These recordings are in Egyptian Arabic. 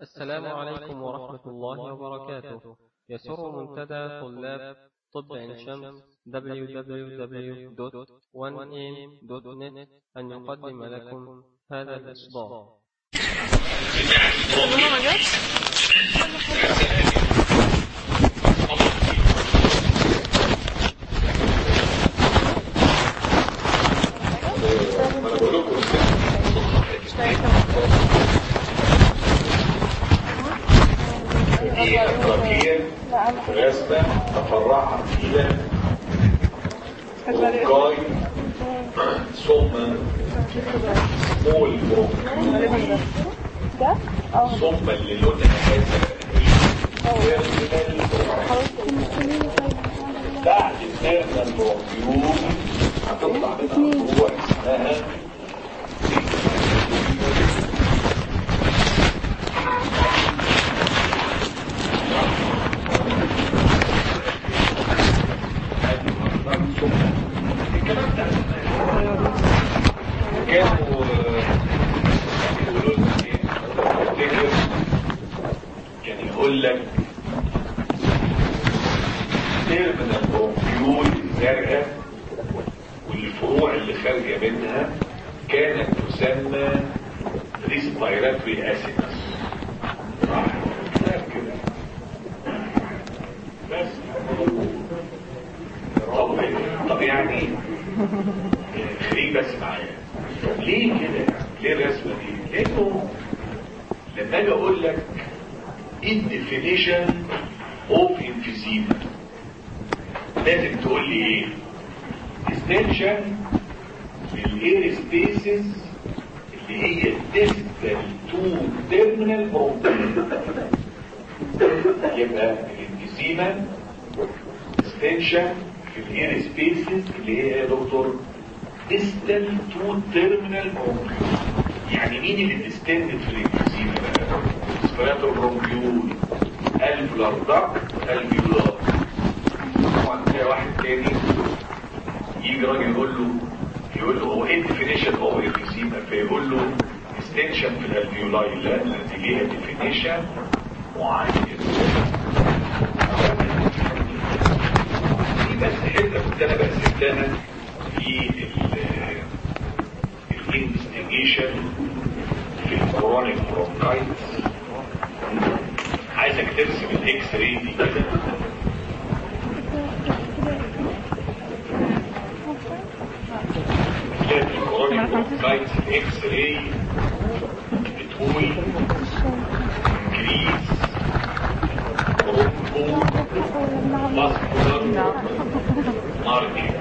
السلام عليكم ورحمة الله وبركاته يسر منتدى طلاب طب عين شمس www.1am.net أن يقدم لكم هذا الإصدار دي التركية رسمة تفرعت إلى برونكاي ثم سمول برونكيول ثم اللي لونها هذا بعد هذا البرونكيول هتطلع منها فروع اسمها الكلام ده كانوا يقولوا لنا ايه افتكر كان يقول لك تيرمينال برونكيول الزرقاء والفروع اللي خارجه منها كانت تسمى ريسبيراتوري اسيدس صح كده بس طب طب يعني خليك بس معايا ليه كده ليه الرسمه دي لانه لما اجي اقول لك الديفينيشن اوف emphysema لازم تقول لي ايه extension للاير سبيسز اللي هي distal تو terminal bronchial يبقى الانفيزيما extension في الاير سبيسز اللي هي يا دكتور distal تو terminal bronchial يعني مين اللي ديستندد في الانفيزيما بقى سبيراتور برونكيول الفلار داكت الفيولار طبعا تلاقي واحد تاني يجي راجل يقول له يقول له هو ايه الديفينيشن اوف انفيزيما فيقول له extension في الالفيولاي لا دي ليها ديفينيشن معين دي بس حته كنت انا بقسمتها في الانفستيجيشن في الكورونيك برونكايتس عايزك ترسم الاكس راي دي كده تلاقي في الكورونيك برونكايتس الاكس راي بتقول انكريز برونكو ماسكولار ماركينج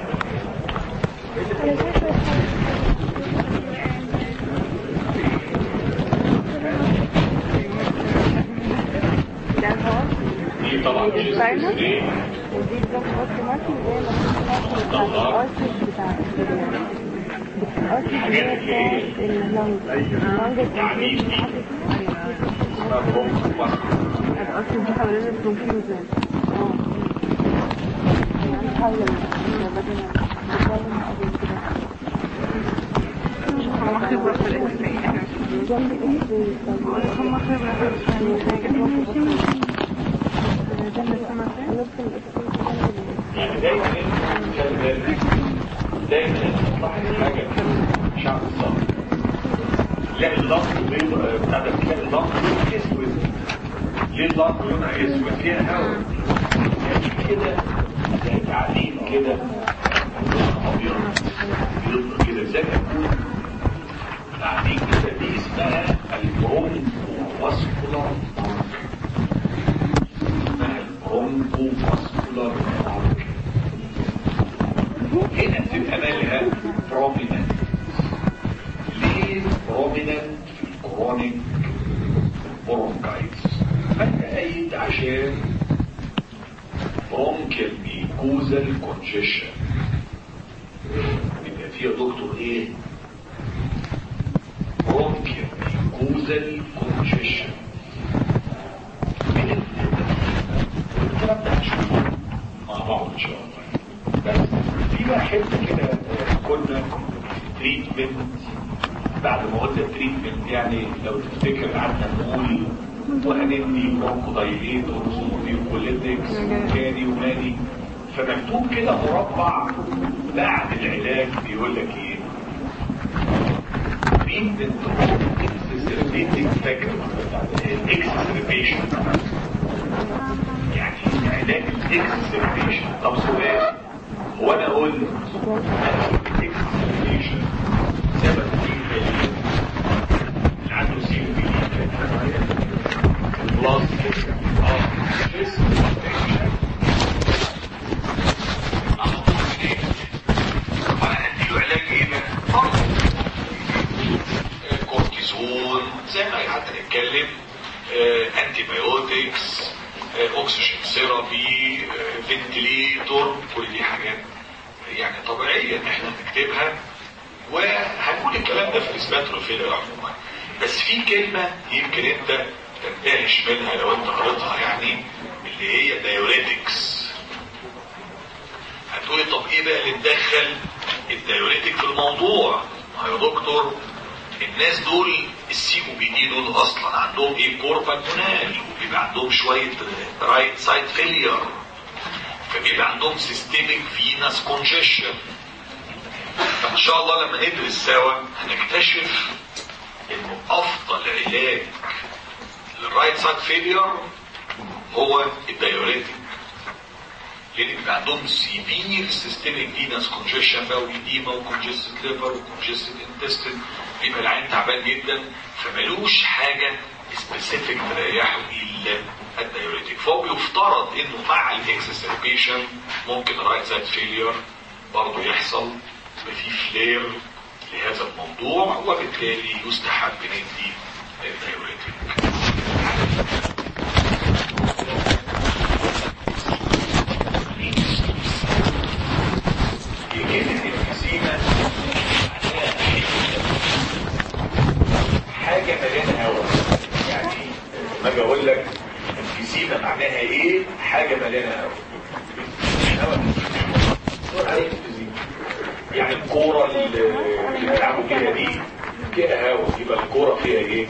دي طبعا جيست راي الحاجات اللي هي التعليم دي اسمها برونكو ماسكولار يعني دايما انت خلي بالك دايما انت تلاحظ حاجه في شعب الصف تلاقي اللفظ بيض بتاع ده تلاقي اللفظ لونه اسود ليه اللفظ لونها اسود فيها هواء يعني كده زي تعليم كده لونها ابيض بيض كده زي ما يكون تعليم كده دي اسمها البرونكو فاسكولار اسمها البرونكو فاسكولار هنا بتبقى مالها بروميننت ليه بروميننت في الكرونيك برونكايتس فانت قايد عشان برونكال ميكوزال كونجيشن يبقى فيها دكتور ايه برونكال ميكوزال كونجيشن من الكلام ده هنشوفه مع بعض ان شاء الله بس في بقى حته كده كنا تريتمنت بعد ما قلنا تريتمنت يعني لو تفتكر قعدنا نقول وهندي برونكودايليتورز وديوكوليتكس وماني وماني فمكتوب كده مربع بعد العلاج بيقول لك ايه treatment of exacerbating factor exacerbation يعني علاج الاكسسربيشن طب سؤال هو انا اقول الاكسسربيشن سبب ايه اللي عنده سي بي بلس اه كورتيزون زي ما قعدنا نتكلم انتي بايوتكس اكسجين ثيرابي فنتليتور كل دي حاجات يعني طبيعيه ان احنا نكتبها وهنقول الكلام ده في الاسباتروفيل عموما بس في كلمه يمكن انت تنتهش منها لو انت قريتها يعني اللي هي دايوريتكس هتقولي طب ايه بقى اللي ندخل الدايوريتك في الموضوع ما يا دكتور الناس دول السي او بي دي دول اصلا عندهم ايه كوربانونال وبيبقى عندهم شويه رايت سايد فيلير فبيبقى عندهم سيستميك فينس كونجيشن فان شاء الله لما ندرس سوا هنكتشف انه افضل علاج للرايت سايد فيلير هو الدايوريتك لان بيبقى عندهم سيفير سيستميك فينس كونجيشن بقى وإديمة وكونجستد ليفر وكونجستد انتستين بيبقى العين تعبان جدا فملوش حاجة سبيسيفيك تريحه الا الدايوريتك فهو بيفترض انه مع الاكسسربيشن ممكن الرايت سايد فيلير برضه يحصل يبقى في فلير لهذا الموضوع وبالتالي يستحب ندي الدايوريتك كلمة الفسيمة حاجة مليانة هوا يعني لما اجي اقول لك الفسيمة معناها ايه حاجة مليانة هوا هوا دور عليك الفسيمة يعني الكورة اللي اللي بيلعبوا فيها دي فيها هوا يبقى الكورة فيها ايه؟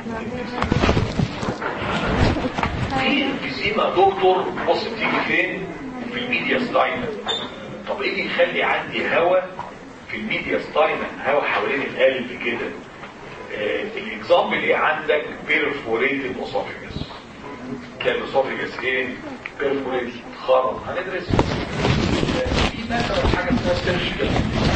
في الفسيمة دكتور بص بتيجي فين؟ في الميديا ستاينر طب ايه اللي يخلي عندي هواء في الميديا ستاينر هواء حوالين القلب كده آه الاكزامبل ايه عندك بيرفوريتد اسوفيجس كان الاسوفيجس ايه بيرفوريتد خرم هندرس آه في مثلا حاجه اسمها سيرجيكال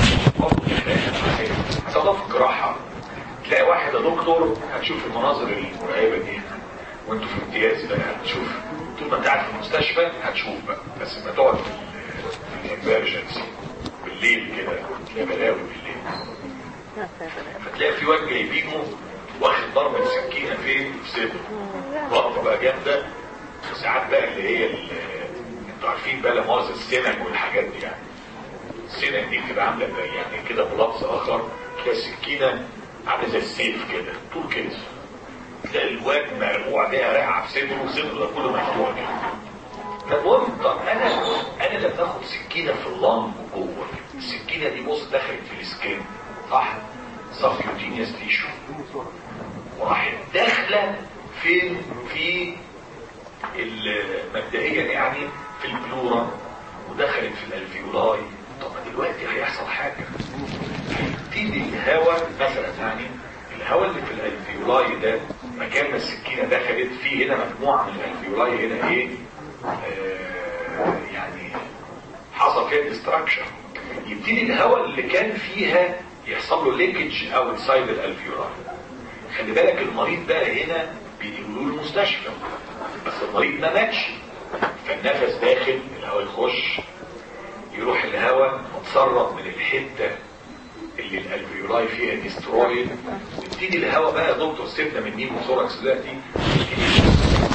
صدى في الجراحه تلاقي واحد يا دكتور هتشوف المناظر المرعبه دي وانتوا في امتياز بقى هتشوف طول ما انت قاعد في المستشفى هتشوف بقى بس لما تقعد في الامرجنسي بالليل كده تلاقي بلاوي بالليل فتلاقي في واد جايبينه واخد ضربة سكينة فين في صدره ضربة بقى جامدة ساعات بقى اللي هي ال- انتوا عارفين بقى لمؤاخذة السنن والحاجات دي يعني السنن دي بتبقى عاملة زي يعني كده بلفظ اخر تلاقي السكينة عاملة زي السيف كده طول كده تلاقي الواد مرقوع بيها رايحة في صدره وصدره ده كله مفتوح كده فالمهم طب انا انا لما اخد سكينه في اللنج جوه السكينه دي بص دخلت في السكين صح سبكيوتينيوس تيشو وراحت داخله فين في ال- مبدئيا يعني في البلورا ودخلت في الالفيولاي طب ما دلوقتي هيحصل حاجه هيبتدي الهواء مثلا يعني الهواء اللي في الالفيولاي ده مكان ما السكينه دخلت فيه هنا مجموعه من الالفيولاي هنا ايه آه، يعني حصل فيها ديستراكشن يبتدي الهواء اللي كان فيها يحصل له ليكج اوتسايد الالفيولاي خلي بالك المريض بقى هنا بينقلوه المستشفى بس المريض ما ماتش فالنفس داخل الهواء يخش يروح الهواء متسرب من الحته اللي الالفيولاي فيها ديسترويد يبتدي الهواء بقى يا دكتور سيبنا من نيمو ثوركس دلوقتي يبتدي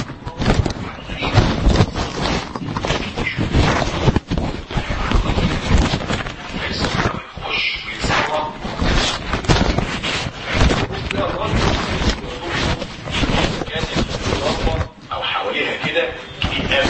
يخش ويتسرب او حواليها كده يتقابل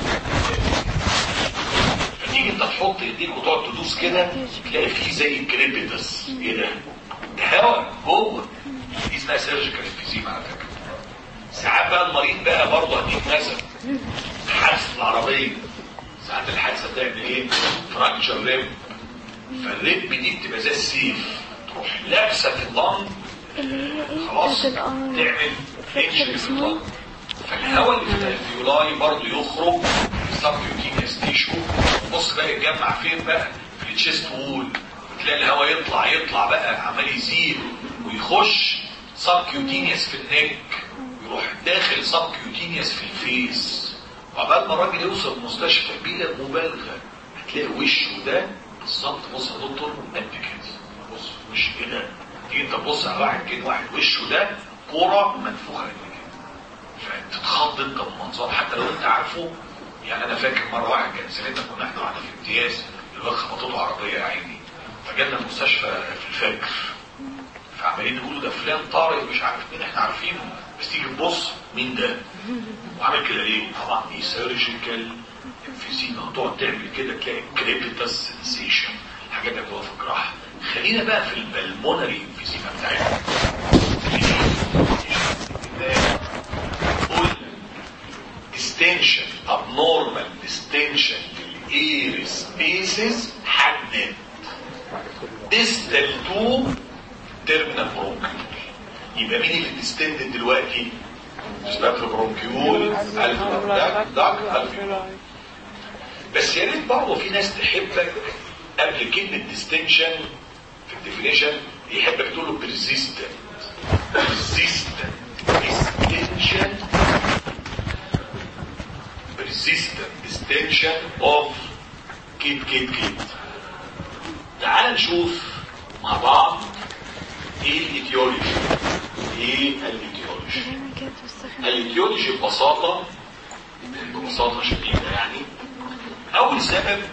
فتيجي انت تحط ايديك وتقعد تدوس كده تلاقي فيه زي كريبتس ايه ده؟ ده هواء جوه دي اسمها سيرجيكال انفيزيما على فكره ساعات بقى المريض بقى برضه هديك مثل حادثه العربيه ساعات الحادثه تعمل ايه؟ فراكشر ريب فالريب دي بتبقى زي السيف تروح لابسه في اللنج اللي هي ايه خلاص هتبقى تعمل فراكشر انجري في اسمه اللنج فالهواء اللي في الالفيولاي برضه يخرج في السبكيوتينيوس تيشو بص بقى يتجمع فين بقى في التشيست وول وتلاقي الهواء يطلع يطلع بقى عمال يزيد ويخش سبكيوتينيوس في النك يروح داخل سبكيوتينيوس في الفيس وعبال ما الراجل يوصل المستشفى بلا مبالغه هتلاقي وشه ده بالظبط بص يا دكتور قد كده بص وش كده تيجي انت تبص على واحد كده واحد وشه ده كوره منفوخه قد كده فتتخض انت من المنظر حتى لو انت عارفه يعني انا فاكر مره واحد كان سنتنا كنا احنا واحنا في امتياز الواد خبطته عربيه يا عيني فجالنا المستشفى في الفجر فعمالين يقولوا ده فلان طارق مش عارف مين احنا عارفينه بس تيجي تبص مين ده وعامل كده ليه؟ طبعا دي سيرجيكال انفيزيما تقعد تعمل كده تلاقي كريبتاس سنسيشن الحاجات اللي جوه في الجراحه خلينا بقى في البلمونري انفيزيما بتاعتنا قول distension abnormal distension في الاير سبيسز حدد distal to terminal bronchial يبقى مين اللي ديستندد دلوقتي؟ سباتر برونكيول الفيول داك داك الفيول بس يا ريت برضه في ناس تحبك قبل كلمه ديستنشن في الديفينيشن يحبك تقول له بريزيستنت بريزيستنت ديستنشن persistent distension of كيت كيت كيت تعال نشوف مع بعض ايه الايتيولوجي ايه الايتيولوجي دايما كده توسخن الايتيولوجي ببساطة ببساطة شديدة يعني اول سبب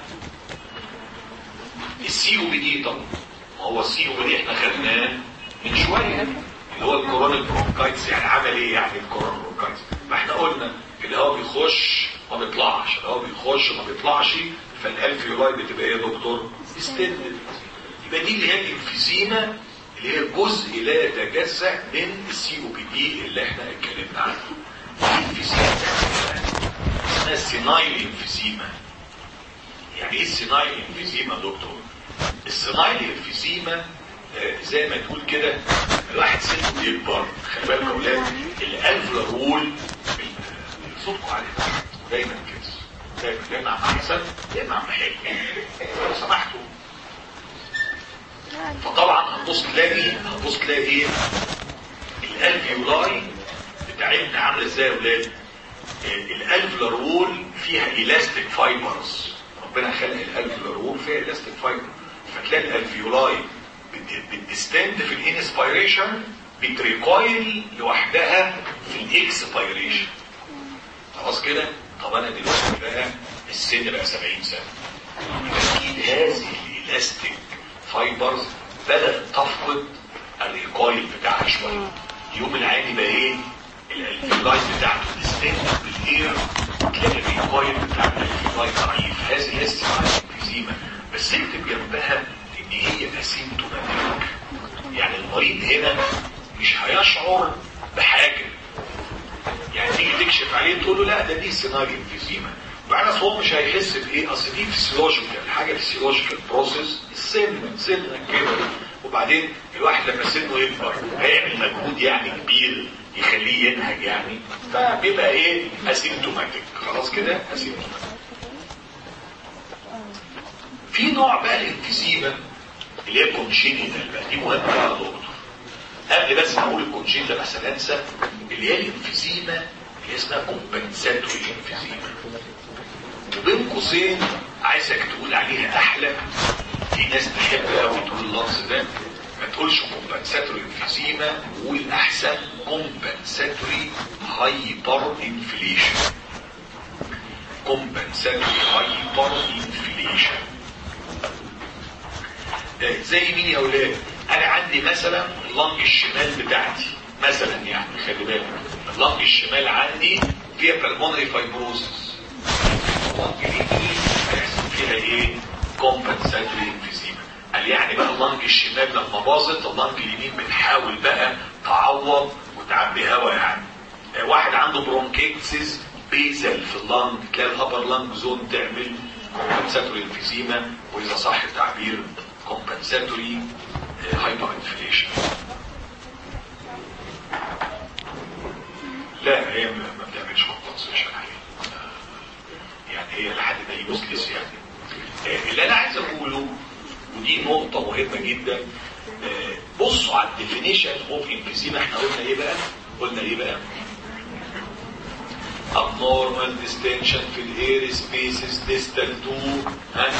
السي او بي دي طبعا ما هو السي او بي دي احنا خدناه من شوية اللي هو الكورونا برونكايتس يعني عمل ايه يعني الكورونا برونكايتس ما احنا قلنا الهواء بيخش ما بيطلعش الهواء بيخش ما بيطلعش فالالفيولاي بتبقى ايه يا دكتور استندد يبقى دي اللي هي الانفيزيما اللي هي جزء لا يتجزأ من السي او بي دي اللي احنا اتكلمنا عنه الانفيزيما اسمها سينايل انفيزيما يعني ايه السينايل انفيزيما يا دكتور السينايل انفيزيما آه، زي ما تقول كده الواحد سنه بيكبر خلي بالك يا اولاد الالفولار وول صوتكم عليه دايما كده دايما يا اما عم حسن يا اما عم حلمي لو سمحتوا فطبعا هتبص تلاقي هتبص تلاقي ايه الالفيولاي بتاعتنا عامله ازاي يا اولاد الالفولار وول فيها الاستيك فايبرز ربنا خلق الالفولار وول فيها الاستيك فايبر فتلاقي الالفيولاي بت- بتستند في الانسبيريشن بتريكويل لوحدها في الاكسبيريشن خلاص كده طب انا دلوقتي بقى السن بقى 70 سنه يبقى اكيد هذه الالاستيك فايبرز بدات تفقد الريكويل بتاعها شويه يوم العين يبقى ايه الالفيولايت بتاعته تستند بالاير تلاقي الريكويل بتاع الالفيولايت ضعيف هذه هي استيعاب الفيزيما بس اكتب جنبها ان هي اسيمتوماتيك يعني المريض هنا مش هيشعر بحاجه يعني تيجي تكشف عليه تقول له لا ده دي سيناريو انفيزيما وبعدين اصل هو مش هيحس بايه اصل دي فيسيولوجيكال حاجه فيسيولوجيكال بروسيس السن سن كده وبعدين الواحد لما سنه يكبر هيعمل مجهود يعني كبير يخليه ينهج يعني فبيبقى ايه اسيمتوماتيك خلاص كده اسيمتوماتيك في نوع بقى الانفيزيما اللي هي كونجينيتال بقى دي مهمه بقى يا دكتور قبل بس ما اقول الكونجينيتال عشان انسى اللي هي الانفيزيما اللي هي اسمها كومبنساتوري انفيزيما وبين قوسين عايزك تقول عليها احلى في ناس تحب قوي تقول اللفظ ده ما تقولش كومبنساتوري انفيزيما قول احسن كومبنساتوري هايبر انفليشن كومبنساتوري هايبر انفليشن ده زي مين يا اولاد انا عندي مثلا اللنج الشمال بتاعتي مثلا يعني خلي بالك اللنج الشمال عندي فيها بالمونري فايبروزس اللنج اليمين هيحصل فيها ايه كومبنساتوري انفيزيما قال يعني بقى اللنج الشمال لما باظت اللنج اليمين بتحاول بقى تعوض وتعبي هوا يعني واحد عنده عنده برونكيتسيس بيزل في اللنج تلاقي الابر لانج زون تعمل كومبنساتوري انفيزيما واذا صح التعبير كومبنساتوري هايبر انفليشن لا هي ما ما بتعملش كومبنسيشن يعني هي لحد ما يوسلس يعني آه، اللي انا عايز اقوله ودي نقطة مهمة جدا آه، بصوا على الديفينيشن اوف انفيزيما احنا قلنا ايه بقى؟ قلنا ايه بقى؟ abnormal distension في الاير سبيسز distal to ها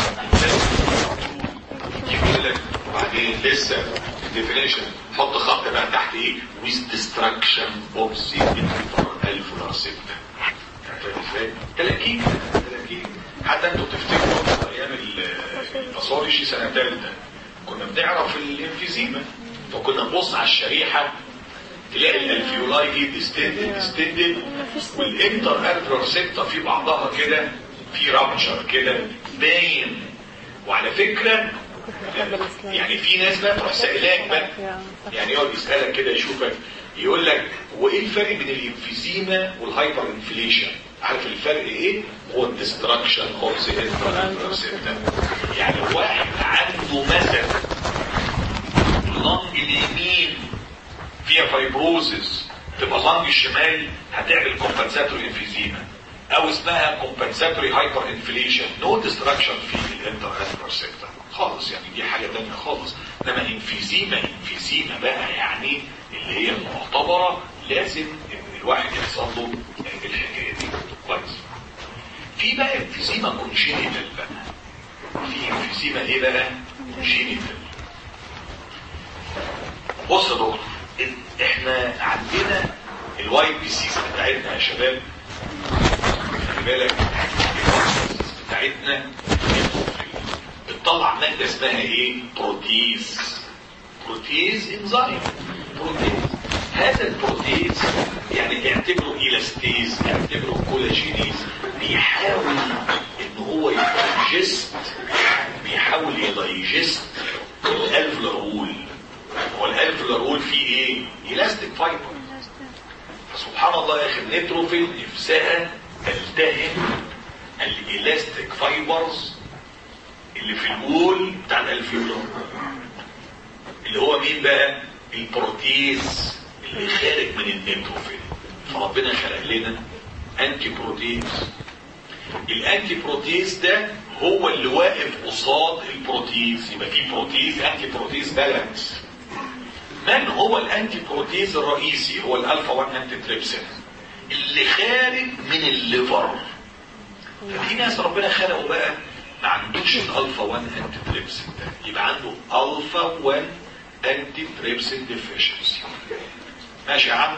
يقول لك وبعدين لسه الديفينيشن حط خط بقى تحت ايه with destruction of the alveolar septum تلاقيه تلاقيه حتى انتوا تفتكروا ايام الباثولوجي سنه ثالثه كنا بنعرف الانفيزيما فكنا نبص على الشريحه تلاقي الالفيولاي دي ديستندد ديستندد والانتر الفيولار سيبتا في بعضها كده في رابتشر كده باين وعلى فكره يعني في ناس بقى تروح سائلاك بقى يعني يقعد يسالك كده يشوفك يقول لك هو ايه الفرق بين الانفيزيما والهايبر انفليشن عارف الفرق ايه هو الدستراكشن اوف ذا انتر يعني واحد عنده مثلا اللنج اليمين فيها فايبروزس تبقى اللنج الشمال هتعمل كومبنساتوري انفيزيما او اسمها كومبنساتوري هايبر انفليشن نو ديستراكشن في الانتر سيكتور خالص يعني دي حاجه ثانيه خالص انما انفيزيما انفيزيما بقى يعني اللي هي المعتبره لازم ان الواحد يحصل له الحكايه دي كويس في بقى انفيزيما كونجينيتال بقى في انفيزيما ايه بقى كونجينيتال بص يا دكتور احنا عندنا الواي بي سيز بتاعتنا يا شباب خلي بالك بتاعتنا بتطلع ماده اسمها ايه بروتيز بروتيز انزيم بروتيز هذا البروتيز يعني اعتبره ايلاستيز اعتبره كولاجينيز بيحاول ان هو يدايجست بيحاول يدايجست الالفلر وول هو الالفلر وول فيه ايه ايلاستيك فايبر فسبحان الله يا اخي النيتروفيل نفسها تلتهم الايلاستيك فايبرز اللي في الوول بتاع الالفيولار اللي هو مين بقى البروتيز اللي خارج من النيتروفيل فربنا خلق لنا انتي بروتيز الانتي بروتيز ده هو اللي واقف قصاد البروتيز يبقى في بروتيز انتي بروتيز بالانس من هو الانتي بروتيز الرئيسي هو الالفا 1 انتي تريبسين اللي خارج من الليفر ففي ناس ربنا خلقه بقى ما عندوش الالفا 1 انتي تريبسين ده يبقى عنده الفا 1 انتي تريبسين ديفيشنسي ماشي يا عم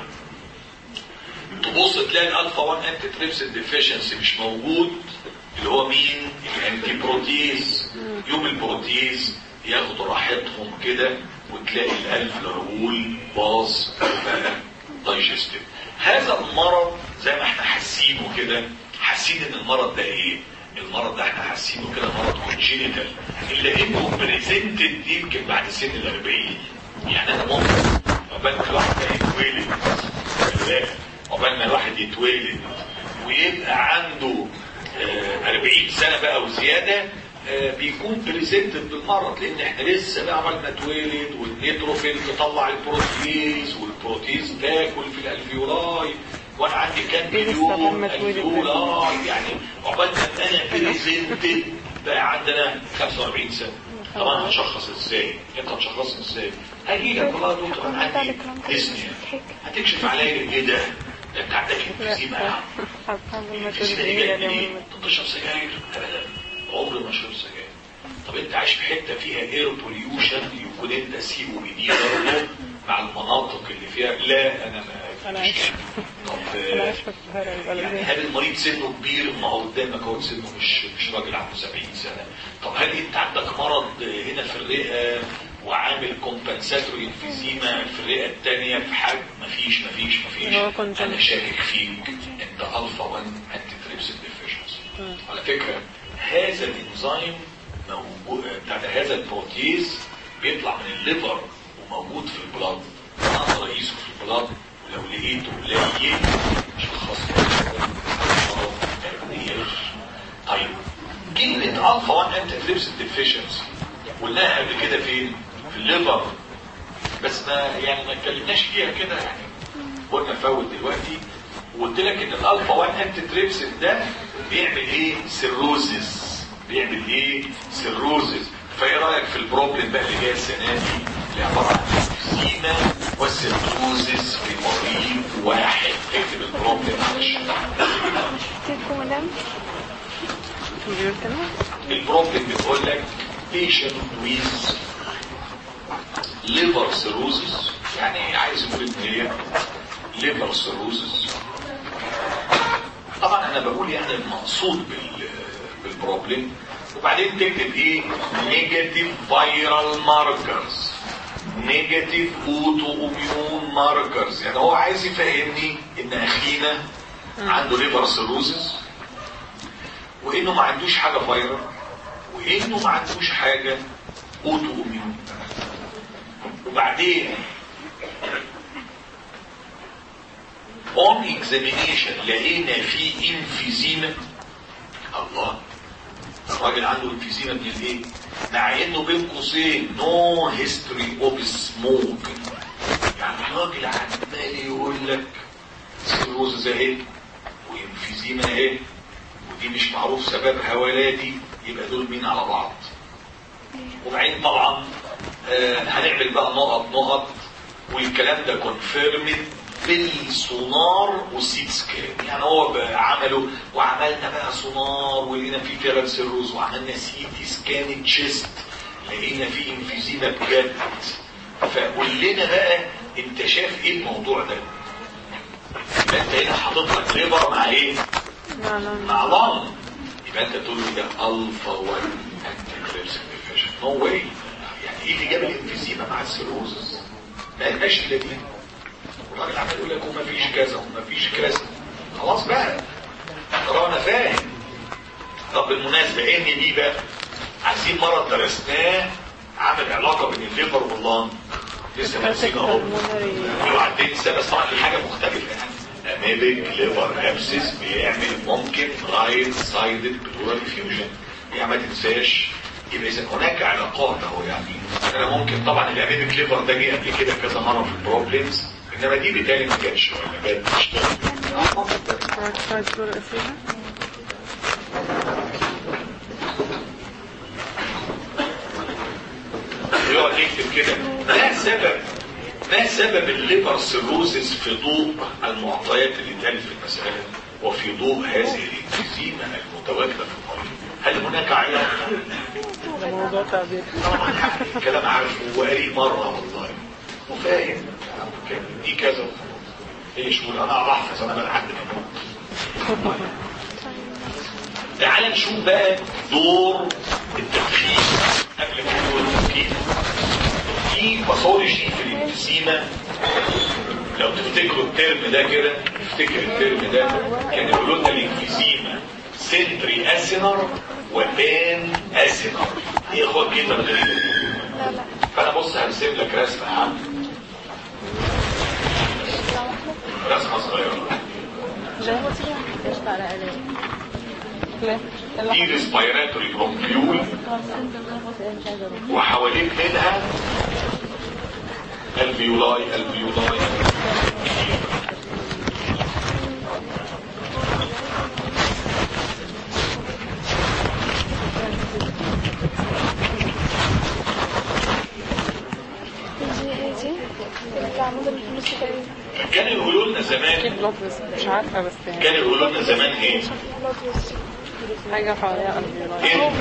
تبص تلاقي الالفا 1 انتي تريبسين ديفيشنسي مش موجود اللي هو مين الانتي بروتيز يوم البروتيز ياخدوا راحتهم كده وتلاقي الالف الرول باظ بقى دايجستيف هذا المرض زي ما احنا حاسينه كده حاسين ان المرض ده ايه المرض ده احنا حاسينه كده مرض كونجينيتال الا انه بريزنتد يمكن بعد سن ال 40 يعني انا ممكن عقبال ما الواحد ده يتولد عقبال ما الواحد يتولد ويبقى عنده آه 40 سنه بقى وزياده آه بيكون بريزنتد بالمرض لان احنا لسه بقى عمال ما اتولد والنيتروفيل تطلع البروتيز والبروتيز تاكل في الالفيولاي وانا عندي كام مليون الفيولاي يعني عقبال ما انا بريزنتد بقى عندنا 45 سنه طبعا هنشخص ازاي؟ انت هتشخصني ازاي؟ هيجي لك والله يا دكتور انا عندي ديسنيا هتكشف عليا ايه ده؟ ده انت عندك انفيزيما يا عم انفيزيما دي جايه منين؟ انت بتشرب سجاير؟ ابدا عمري ما شربت سجاير طب انت عايش في حته فيها اير بوليوشن يكون انت سي او بي دي برضه مع المناطق اللي فيها لا انا ما انا عايش طب انا عايش في القاهره يعني هل المريض سنه كبير ما هو قدامك هو سنه مش مش راجل عنده 70 سنه طب هل انت عندك مرض هنا في الرئه وعامل كومبنساتوري انفيزيما في الرئه الثانيه في حاجه مفيش مفيش مفيش هو كنت- انا شاكك فيك انت الفا 1 انتي تريبسين ديفيشنسي على فكره هذا الانزيم موجود بتاع ده هذا البروتيز بيطلع من الليفر وموجود في البلاد انا اقدر اقيسه في البلاد ولو لقيته قليل مش تريبس ديفيشنسي قلناها قبل كده فين في الليفر بس ما يعني ما اتكلمناش فيها كده يعني قلنا فوت دلوقتي وقلت لك ان الالفا 1 انتي تريبسين ده بيعمل ايه سيروزس بيعمل ايه سيروزس فايه رايك في البروبلم بقى اللي جايه السنه دي اللي عباره عن سيما والسيروزس في مريض واحد اكتب البروبلم معلش تيكو مدام بيقول كده البروبلم بتقول لك patient with liver cirrhosis يعني عايز يقول ان هي liver cirrhosis طبعا انا بقول يعني المقصود بال بالبروبلم وبعدين تكتب ايه نيجاتيف فايرال ماركرز نيجاتيف اوتو اميون ماركرز يعني هو عايز يفهمني ان اخينا عنده ليفر سيروزس وانه ما عندوش حاجه فايرال وانه ما عندوش حاجه اوتو اميون وبعدين اون اكزامينيشن لقينا فيه انفيزيما الله الراجل عنده انفيزيما من الايه مع انه بين قوسين نو هيستوري اوف سموك يعني الراجل عمال يقول لك سيروز اهي وانفيزيما اهي ودي مش معروف سببها ولا دي يبقى دول مين على بعض وبعدين طبعا آه هنعمل بقى نقط نقط والكلام ده كونفيرمد بالسونار والسيت سكان يعني هو بقى عمله وعملنا بقى سونار ولقينا فيه فيرال سيروز وعملنا سيتي سكان تشيست لقينا فيه انفيزيما بجد فقول لنا بقى انت شايف ايه الموضوع ده يبقى انت هنا حاطط لك ليبر مع ايه لا لا مع لان يبقى انت تقول لي ده الفا 1 انتي كريبس ديفيشن نو واي يعني ايه اللي جاب الانفيزيما مع السيروزس ما يبقاش الا دي والراجل عمال يقول لك وما فيش كذا وما فيش كذا خلاص بقى طب انا فاهم طب بالمناسبه ان دي بقى عايزين مرض درسناه عامل علاقه بين الليفر واللان لسه ماسكين اهو اوعى تنسى بس طبعا دي حاجه مختلفه يعني اميبك ليفر ابسس بيعمل ممكن رايت سايدد بلورال فيوجن يعني ما تنساش يبقى اذا هناك علاقات اهو يعني انا ممكن طبعا الاميبك ليفر ده جه قبل كده كذا مره في البروبلمز انما دي بالتالي ما كانش ولا جت تشتغل عايز تقول اسئله يقعد يكتب كده ما سبب ما سبب الليبر سيروزس في ضوء المعطيات اللي اتقالت في المسألة وفي ضوء هذه الانفيزيما المتواجدة في المريض هل هناك علاقة؟ ده موضوع تعبير طبعا كلام عارفه وقريه مرة والله وفاهم دي كذا ايش قول انا بحفظ انا بلعب تعال نشوف بقى دور التدخين قبل ما نقول التدخين في باثولوجي في الانفيزيما لو تفتكروا الترم ده كده تفتكر الترم ده كان يقولوا لنا الانفيزيما سنتري اسينر وبان اسينر ايه خد كلمه غريبه دي لا لا فانا بص هرسم لك رسمه يا عم رسمه صغيره ليه؟ دي ريسبيراتوري برونكيول وحوالين منها الفيولاي الفيولاي دي ايه دي اللي عمود اللي في النص تقريبا كانوا يقولوا لنا زمان اكيد بلوك بس مش عارفه بس يعني كانوا يقولوا لنا زمان ايه لوتس حاجه حواليها قلبي ان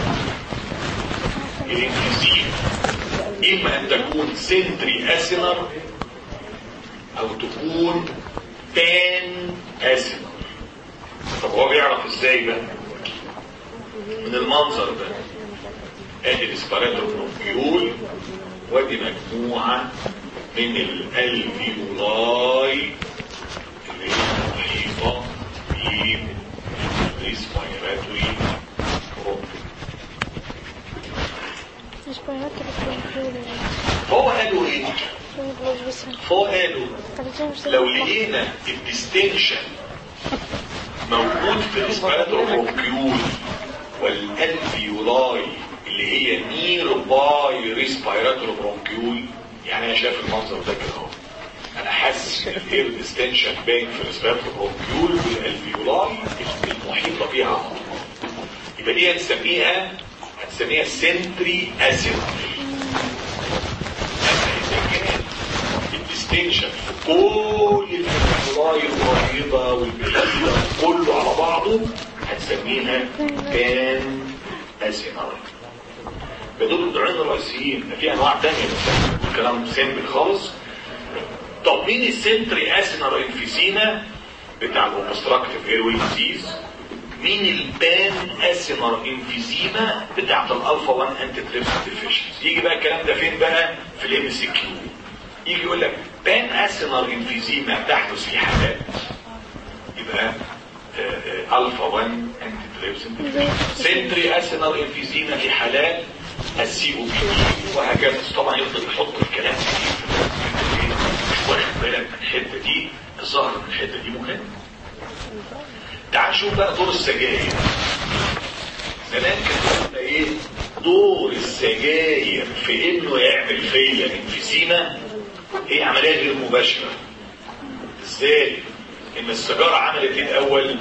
الانفيزيما اما ان تكون سنتري اسينر او تكون بان اسينر طب هو بيعرف ازاي بقى من المنظر ده ادي الاسبراتو برونكيول وادي مجموعه من الالفيولاي اللي هي محيطه بالريسبيراتوري برونكيول مش بيانات كده تكون حلوة فهو قالوا ايه؟ شوية بلوز بس فهو قالوا خليتها مش لو لقينا الديستنشن موجود في الاسبراتو برونكيول والالفيولاي اللي اللي هي نير باي ريسبيراتور برونكيول يعني انا شايف المنظر ده كده اهو انا حاسس ان الاير ديستنشن باين في الريسبيراتور برونكيول والالفيولاي المحيطه بيها على طول. يبقى دي هنسميها هنسميها سنتري اسيد الديستنشن في كل الالفيولاي القريبه والبعيده كله على بعضه هنسميها بان اسينار بدول النوعين الرئيسيين ده في انواع تانية بس الكلام سيمبل خالص طب مين السنتري اسينار انفيسينا بتاع الاوبستراكتيف ايروي ديزيز مين البان اسينار انفيزيما بتاعت الالفا 1 انتي تريبس ديفيشنز يجي بقى الكلام ده فين بقى في الام سي كيو يجي يقول لك بان اسينار انفيزيما تحدث في حالات يبقى آه، آه، الفا 1 انتي تريبس سنتري اسينار انفيزيما في حالات السي او بي دي وهكذا بس طبعا يفضل يحط الكلام كتير مش واخد بالك من الحته دي الظاهر من الحته دي مهم تعال نشوف بقى دور السجاير زمان كان قلنا ايه دور السجاير في انه يعمل فيا انفسيما هي عمليه غير مباشره ازاي ان السيجاره عملت ايه الاول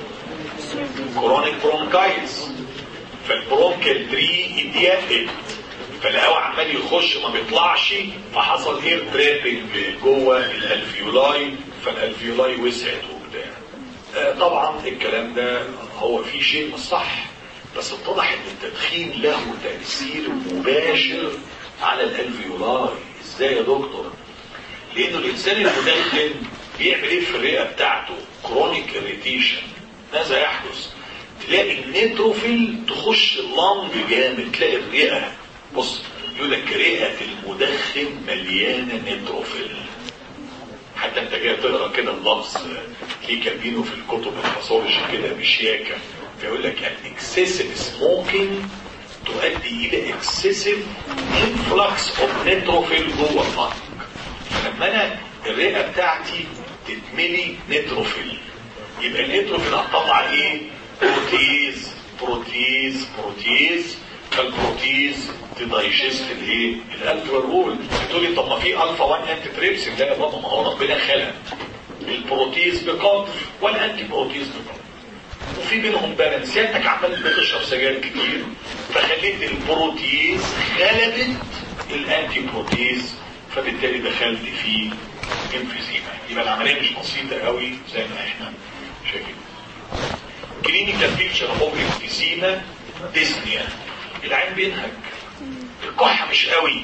كرونيك برونكايتس فالبرونكال تري اتيقت فالهواء عمال يخش ما بيطلعش فحصل اير ترابنج جوه الالفيولاي فالالفيولاي وسعت وبتاع آه، طبعا الكلام ده هو فيه شيء مش صح بس اتضح ان التدخين له تاثير مباشر على الالفيولاي ازاي يا دكتور لانه الانسان المدخن بيعمل ايه في الرئه بتاعته كرونيك اريتيشن ماذا يحدث تلاقي النيتروفيل تخش اللنج جامد تلاقي الرئه بص يقول لك رئه المدخن مليانه نيتروفيل حتى انت جاي تقرا كده اللفظ في كاتبينه في الكتب الباثولوجي كده بشياكه فيقول لك الاكسسيف سموكينج تؤدي الى اكسسيف انفلكس اوف نيتروفيل جوه اللنج فلما انا الرئه بتاعتي تتملي نيتروفيل يبقى النيتروفيل هتطلع ايه؟ بروتيز بروتيز بروتيز فالبروتيز تدايجست الايه؟ الالفا رول تقولي طب ما في الفا 1 انتي تريبسين لا يا بابا ما هو ربنا خلق البروتيز بقدر والانتي بروتيز بقدر وفي بينهم بالانس انك عمال بتشرب سجاير كتير فخليت البروتيز غلبت الانتي بروتيز فبالتالي دخلت في انفيزيما يبقى العمليه مش بسيطه قوي زي ما احنا شايفين كلينيكال بيكتشر اوف انفيزيما ديسنيا العين بينهج الكحه مش قوي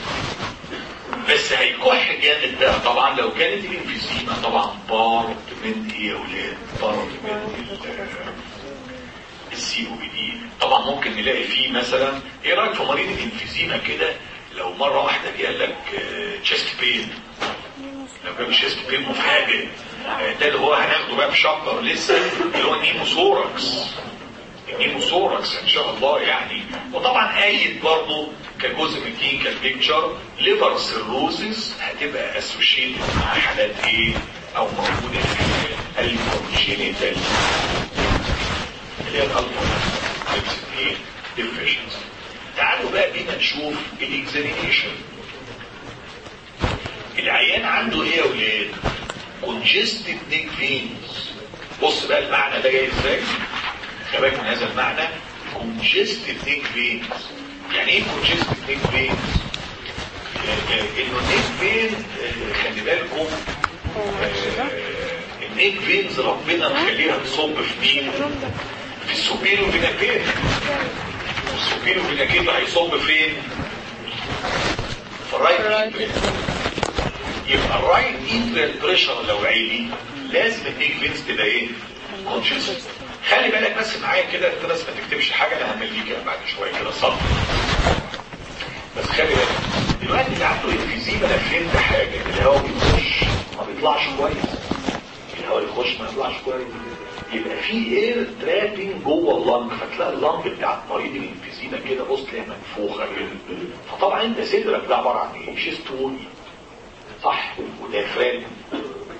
بس هيكح جامد ده طبعا لو كانت الانفيزيما طبعا بارت من ايه يا اولاد بارت من السي او بي دي طبعا ممكن نلاقي فيه مثلا ايه رايك في مريض الانفيزيما كده لو مره واحده جه قال لك تشيست بين لو كان تشيست بين مفاجئ آه، ده اللي هو هناخده بقى في شابتر لسه اللي هو النيموثوركس النيموثوركس ان شاء الله يعني وطبعا قايد برضه كجزء من كلينيكال بيكتشر ليفر سيروزز هتبقى اسوشيتد مع حالات ايه او موجوده في الكونجينيتال اللي هي الالفا ايه ديفيشنز تعالوا بقى بينا نشوف الاكزامينيشن العيان عنده ايه يا ولاد كونجستد نيك فينز بص بقى المعنى ده جاي ازاي خلي بالك من هذا المعنى كونجستد نيك فينز يعني ايه كونجستد نيك فينز انه النيك فين آه، خلي بالكم آه، النيك فينز ربنا مخليها تصب في مين في السوبيرو فيناكيت والسوبيرو فيناكيت هيصب فين في الرايت إيد. يبقى الرايت ايد بريشر لو عالي لازم النيك فينز تبقى ايه كونجستد خلي بالك بس معايا كده انت بس ما تكتبش حاجه انا هعمل ليك بعد شويه كده صف بس خلي بالك دلوقتي اللي عنده انفيزيما انا فهمت حاجه الهواء بيخش ما بيطلعش كويس الهواء يخش ما يطلعش كويس يبقى في اير ترابنج جوه اللنج فتلاقي اللنج بتاع مريض الانفيزيما كده بص تلاقيها منفوخه كده فطبعا انت صدرك ده عباره عن ايه؟ شيست وول صح وديافرام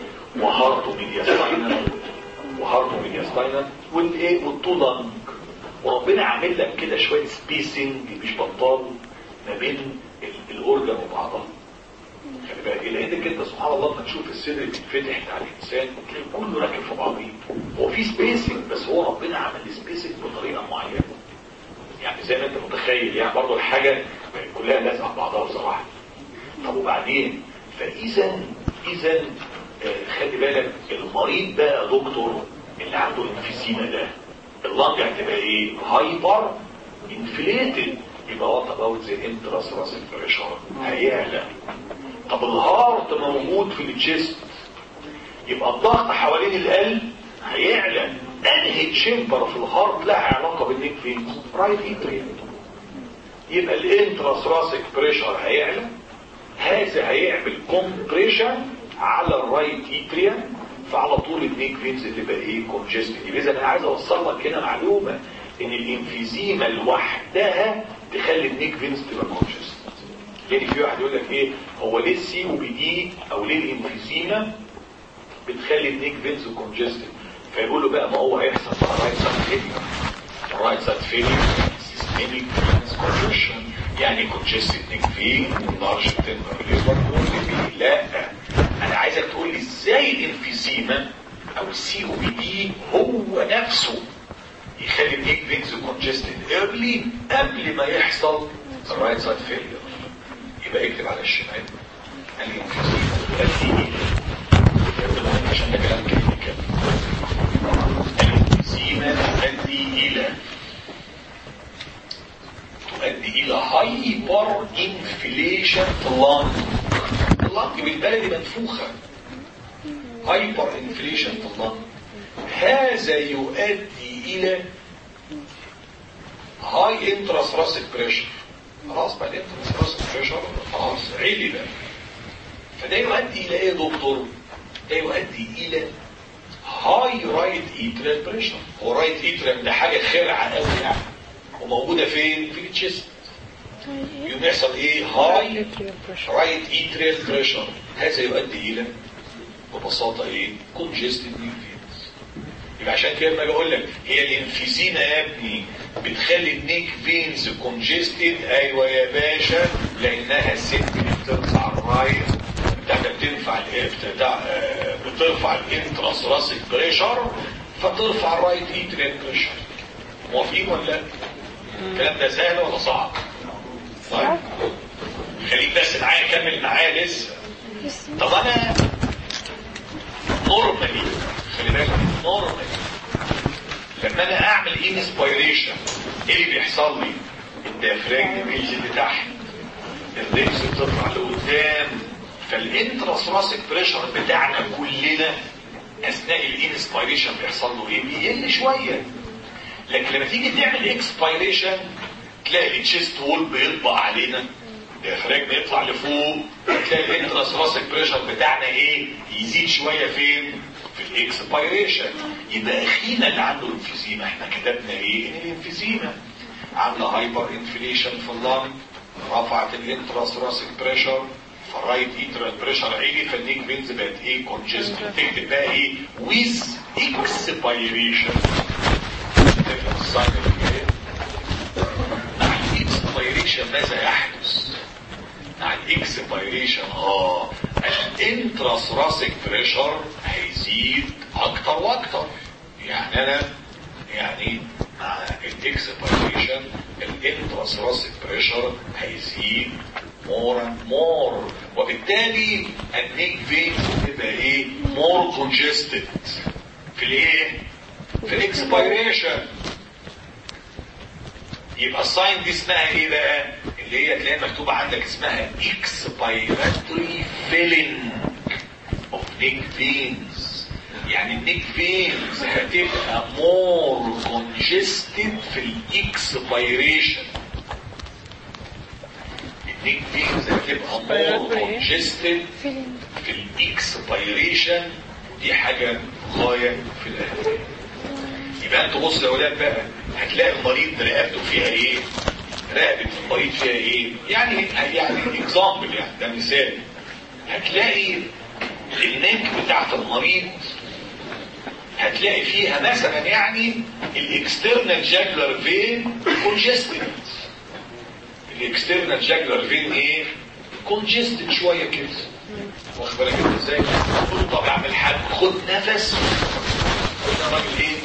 وهارتو ميدياستاينال وهارتو ميدياستاينال والايه والتو لنج وربنا عامل لك كده شويه سبيسنج مش بطال ما بين ال- الاورجن وبعضها خلي بالك لانك انت سبحان الله لما تشوف الصدر بيتفتح على الانسان تلاقي كله راكب في بعضيه هو في سبيسنج بس هو ربنا عمل سبيسنج بطريقه معينه يعني زي ما انت متخيل يعني برضه الحاجه كلها لازقه في بعضها بصراحه طب وبعدين فاذا اذا آه، خلي بالك المريض ده يا دكتور اللي عنده انفيسيما ده اللنج هتبقى ايه هايبر انفليتد يبقى وات اباوت زي انتراس راس بريشر هيعلى طب الهارت موجود في الجسم يبقى الضغط حوالين القلب هيعلى انهي تشامبر في الهارت لها علاقه بالنيك فين رايت اتريم يبقى الانتراسراسيك بريشر هيعلى هذا هيعمل كومبريشن على الرايت اتريم فعلى طول النيك فينز تبقى ايه كونجستد يبقى اذا انا عايز اوصل لك هنا معلومه ان الانفيزيما لوحدها تخلي النيك فينز تبقى كونجستد يعني في واحد يقول لك ايه هو ليه السي وبي دي او ليه الانفيزيما بتخلي النيك فينز كونجستد فيقول له بقى ما هو هيحصل بقى رايت سايد فيلير رايت سايد فيلير سيستميك كونجكشن يعني كونجستد نيك فين لارج تندر ليفر لا انا عايزك تقول لي ازاي الانفيزيما او السي او بي دي هو نفسه يخلي النيك فينز كونجستد ايرلي قبل ما يحصل الرايت سايد فيلير يبقى اكتب على الشمال الانفيزيما تؤدي عشان ده كلام كده الانفيزيما تؤدي الى تؤدي الى هايبر انفليشن في اللنج اللنج بالبلدي منفوخه هايبر انفليشن في اللنج هذا يؤدي الى هاي انتراسراسيك بريشر خلاص بقى الانتراسراسيك بريشر خلاص عالي بقى فده يؤدي الى ايه يا دكتور ده يؤدي الى هاي رايت ايترال بريشر هو رايت ايترال ده حاجه خرعه قوي يعني وموجوده فين في التشيست يوم يحصل ايه هاي رايت ايترال بريشر هذا يؤدي الى ببساطه ايه كونجستد نيوكليس يبقى عشان كده لما بقول لك هي الانفيزيما يا ابني بتخلي النيك فينز كونجستد ايوه يا باشا لانها الست اللي بترفع الرايت بتاعتها بتنفع ال- بتاع آه، بترفع الانتراسراسيك بريشر فترفع الرايت ايترال بريشر موافقين ولا لا؟ الكلام ده سهل ولا صعب؟ طيب خليك بس معايا كمل معايا لسه طب انا نورمالي خلي بالك نورمالي لما انا اعمل انسبيريشن ايه اللي بيحصل لي؟ الديافراجم بينزل لتحت الريكس بتطلع لقدام فالانتراسراسيك بريشر بتاعنا كلنا اثناء الانسبيريشن بيحصل له ايه؟ بيقل شويه لكن لما تيجي تعمل اكسبيريشن تلاقي التشيست وول بيطبق علينا الديافراجم يطلع لفوق تلاقي الانتراسراسيك بريشر بتاعنا ايه يزيد شويه فين في الاكسبيريشن يبقى اخينا اللي عنده انفيزيما احنا كتبنا ايه ان الانفيزيما عامله هايبر انفليشن في اللنج رفعت الانتراسراسيك بريشر فالرايت ايترال بريشر عالي فالنيك فينز بقت ايه كونجست تكتب بقى ايه ويز اكسبيريشن الساين اللي جايه مع الاكسبيريشن ماذا يحدث مع الاكسبيريشن اه الانتراسراسيك بريشر هيزيد اكتر واكتر يعني انا يعني مع الاكسبيريشن الانتراسراسيك بريشر هيزيد مور اند مور وبالتالي النيك فين تبقى ايه مور كونجستد في الايه في الاكسبيريشن يبقى الساين دي اسمها ايه بقى اللي هي تلاقيها مكتوبه عندك اسمها اكسبيراتوري فيلينج اوف نيك فينز يعني النيك فينز هتبقى مور كونجستد في الاكسبيريشن النيك فينز هتبقى مور كونجستد في الاكسبيريشن دي حاجه غايه في الاهميه يبقى انتوا بصوا يا اولاد بقى هتلاقي المريض رقبته فيها ايه رقبه المريض فيها ايه يعني يعني اكزامبل يعني ده مثال هتلاقي النك بتاعت المريض هتلاقي فيها مثلا يعني الاكسترنال جاجلر فين كونجستد الاكسترنال جاجلر فين ايه كونجستد شويه كده واخد بالك انت ازاي قول له طب يا عم الحاج خد نفس قلنا الراجل ايه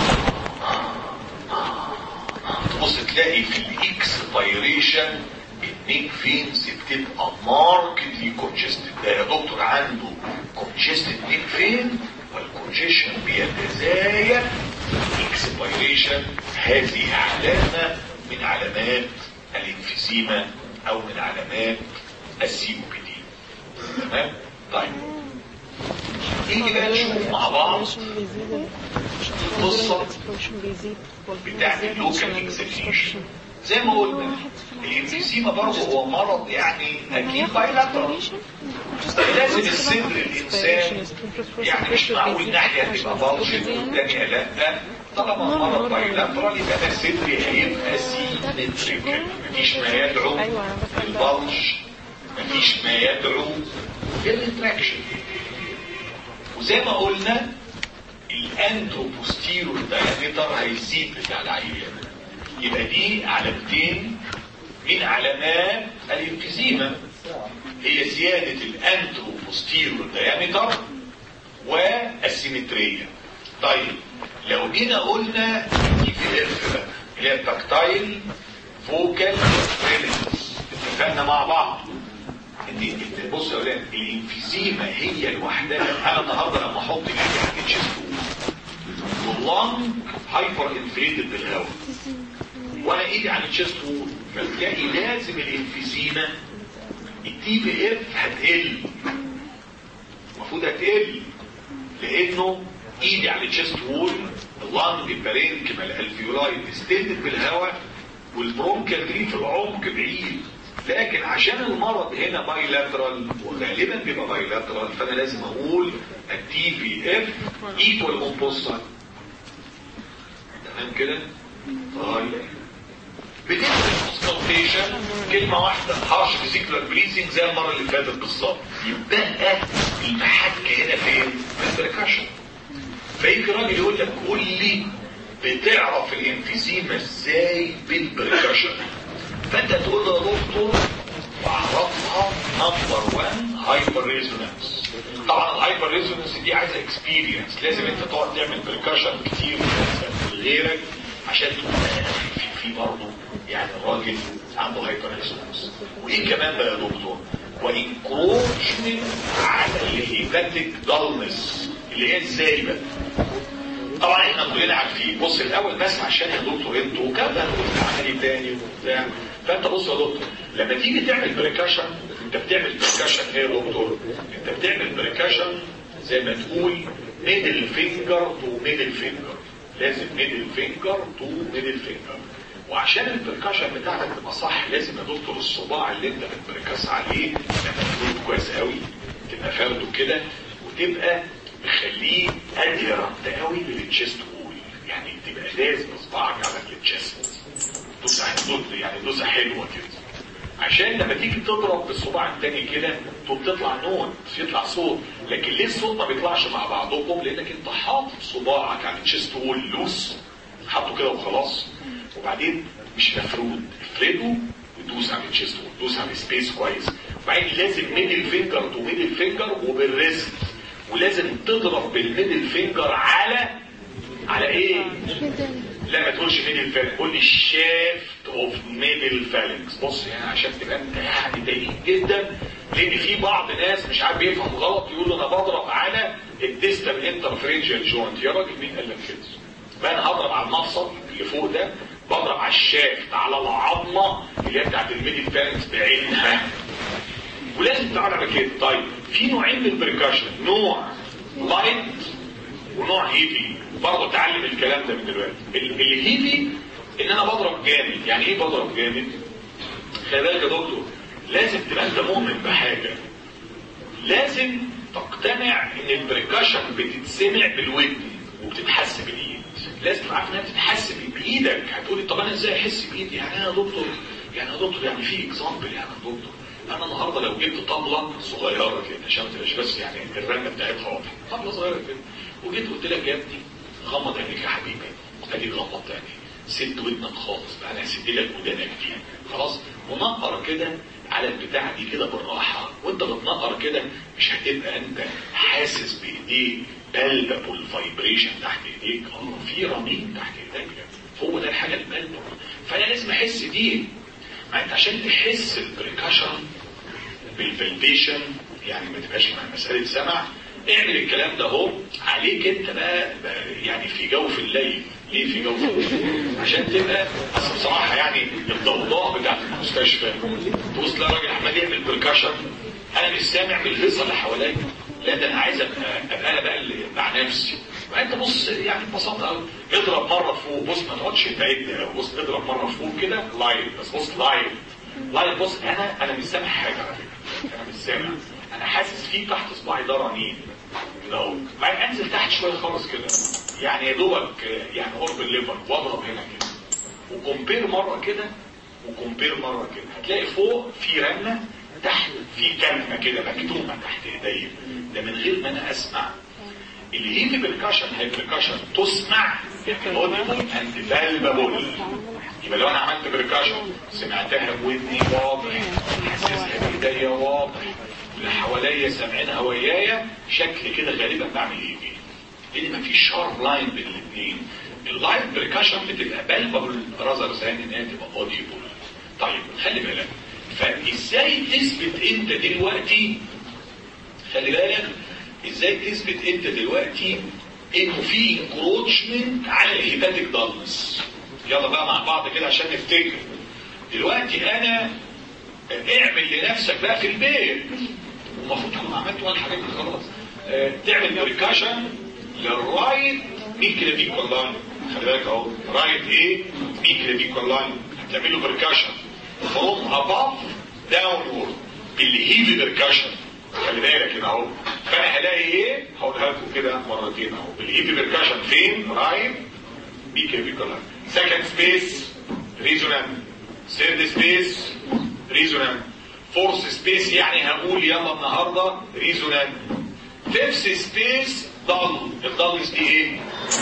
تبص تلاقي في الاكسبيريشن النيك فينز بتبقى ماركتلي كونجستد ده يا دكتور عنده كونجستد نيك فين والكونجيشن بيتزايد اكسبيريشن هذه علامة من علامات الانفسيما او من علامات السي او بي دي تمام طيب نيجي بقى نشوف مع بعض القصة بتاعت اللوكال اكسبيريشن زي ما قلنا الانفسيما برضه هو مرض يعني اكيد بايلاترال لازم الصدر الانسان يعني مش معقول ناحيه تبقى بلجن والثانيه لا طالما مرض بايلاترال يبقى انا صدري هيبقى سيمتريكال مفيش ما يدعو للبلج مفيش ما يدعو للانتراكشن وزي ما قلنا الاندروبوستيرو دايمتر هيزيد بتاع العيان يبقى دي علامتين من علامات الانفيزيما هي زيادة الانتروبوستيرو دايمتر والسيمترية طيب لو جينا قلنا دي في اف بقى اللي هي التكتايل فوكال ريليتس اتفقنا مع بعض ان بص يا اولاد الانفيزيما هي لوحدها انا النهارده لما احط ايدي على التشيست واللنج هايبر انفليتد بالهواء وانا ايدي على التشيست وول فتلاقي لازم الانفيزيما التي في اف هتقل المفروض هتقل لانه ايدي على التشيست وول اللنج البارينكما الالفيولاي ديستندد بالهواء والبرونكال دي في العمق بعيد لكن عشان المرض هنا بايلاترال وغالبا بيبقى بايلاترال فانا لازم اقول التي في اف ايكوال اون بوست تمام كده طيب بتبدا الكونسلتيشن كلمه واحده هارش فيزيكولار بريزنج زي المره اللي فاتت بالظبط يبقى المحك هنا فين؟ في البركشن فيجي راجل يقول لك قول لي بتعرف الانفيزيما ازاي بالبركشن فانت تقول له يا دكتور بعرفها نمبر 1 هايبر ريزونانس طبعا الهايبر ريزونانس دي عايزه اكسبيرينس لازم انت تقعد تعمل بركشن كتير غيرك عشان تبقى في, في برضه يعني الراجل عنده هايبر ريزونانس وايه كمان بقى يا دكتور وانكروشمنت على الهيباتيك دالنس اللي هي ازاي بقى طبعا احنا كلنا عارفين بص الاول بس عشان يا دكتور انتوا كذا عملي تاني وبتاع فانت بص يا دكتور لما تيجي تعمل بريكاشن انت بتعمل بريكاشن ايه يا دكتور انت بتعمل بريكاشن زي ما تقول ميدل فينجر تو ميدل فينجر لازم ميدل فينجر تو ميدل فينجر وعشان البركاشن بتاعتك تبقى صح لازم يا دكتور الصباع اللي انت بتبركاس عليه تبقى مفروض كويس قوي تبقى فارده كده وتبقى مخليه اديرنت قوي للتشيست وول يعني تبقى لازم اصبعك على التشيست دوسه يعني دوسه حلوه كده عشان لما تيجي تضرب بالصباع التاني كده تقوم تطلع نوت يطلع صوت لكن ليه الصوت ما بيطلعش مع بعضهم لانك انت حاطط صباعك على التشيست وول لوس حاطه كده وخلاص وبعدين مش مفرود افرده ودوس على التشيست وول دوس على السبيس كويس وبعدين لازم ميدل فينجر تو ميدل فينجر وبالريست ولازم تضرب بالميدل فينجر على على ايه لا ما تقولش ميدل فالنكس قول لي الشافت اوف ميدل فالنكس بص يعني عشان تبقى انت يعني دقيق جدا لان في بعض ناس مش عارف بيفهم غلط يقول انا بضرب على الديستال انترفرنجال جوينت يا راجل مين قال لك كده بقى انا هضرب على المفصل اللي فوق ده بضرب على الشافت على العظمه اللي هي بتاعت الميدل فالنكس بعينها ولازم تعرف على كده طيب في نوعين من البريكاشن نوع لايت ونوع هيفي برضه اتعلم الكلام ده من دلوقتي الهيفي ان انا بضرب جامد يعني ايه بضرب جامد خلي بالك يا دكتور لازم تبقى انت مؤمن بحاجه لازم تقتنع ان البريكاشن بتتسمع بالودن وبتتحس بالايد لازم تبقى عارف انها بتتحس بايدك هتقولي طب انا ازاي احس بايدي يعني انا يا دكتور يعني يا دكتور يعني في اكزامبل يعني يا دكتور انا النهارده لو جبت طبله صغيره كده عشان ما تبقاش بس يعني الرنه بتاعتها واضحه طبله صغيره كده وجيت قلت لك يا ابني غمض عينيك يا حبيبي ادي غمض عينيك سد ودنك خالص بقى انا هسد لك ودانك دي خلاص ونقر كده على البتاع دي كده بالراحه وانت بتنقر كده مش هتبقى انت حاسس بايديك بلبل فايبريشن تحت ايديك اه في رنين تحت ايديك هو ده الحاجه البلبل فانا لازم احس دي ما انت عشان تحس البريكاشن بالفلتيشن يعني ما تبقاش مع مساله سمع اعمل الكلام ده اهو عليك انت بقى, بقى يعني في جوف الليل ليه في جوف الليل عشان تبقى اصل بصراحه يعني الضوضاء بتاعت المستشفى تبص لا راجل عمال يعمل بركاشن انا مش سامع من الهيصه اللي حواليا لا ده انا عايز ابقى ابقى انا بقى اللي مع نفسي ما انت بص يعني ببساطه قوي اضرب مره فوق بص ما تقعدش تعد بص اضرب مره فوق كده لايف بس بص لايف لايف بص انا انا مش سامع حاجه على فكره انا مش سامع انا حاسس في تحت صباعي ده رنين كده اهو بعدين انزل تحت شويه خالص كده يعني يا دوبك يعني قرب الليفر واضرب هنا كده وكومبير مره كده وكومبير مره كده هتلاقي فوق في رنه تحت في كلمه كده مكتومه تحت ايديا ده من غير ما انا اسمع اللي هي بركاشن هي بركاشن تسمع اوديبل اند فالبابل يبقى لو انا عملت بركاشن سمعتها بودني واضح حاسسها بايديا واضح اللي حواليا سامعينها ويايا شكل كده غالبا بعمل ايه فيه لان مفيش شارب لاين بين الاثنين اللاين بريكاشن بتبقى بالبابل راذر ثاني ان هي تبقى اوديبل طيب خلي بالك فازاي تثبت انت دلوقتي خلي بالك ازاي تثبت انت دلوقتي انه في انكروتشمنت على الهيباتيك دالنس يلا بقى مع بعض كده عشان نفتكر دلوقتي انا اعمل لنفسك بقى في البيت المفروض تكون عملت ولا الحاجات دي خلاص اه تعمل بريكاشن للرايت ميكلافيكول لاين خلي بالك اهو رايت ايه ميكلافيكول لاين هتعمل له بريكاشن فروم اباف داونورد بالهيفي بريكاشن خلي بالك كده اهو فانا هلاقي ايه هقولها لكم كده مرتين اهو بالهيفي بريكاشن فين رايت ميكلافيكول لاين سكند سبيس ريزونانت ثيرد سبيس ريزونانت فورث سبيس يعني هقول يلا النهارده ريزونانت فيفث سبيس ضل الضلس دي ايه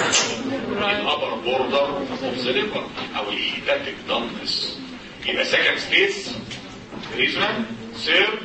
الابر بوردر اوف ذا ليفر او الهيباتيك ضلس يبقى سكند سبيس ريزونانت ثيرد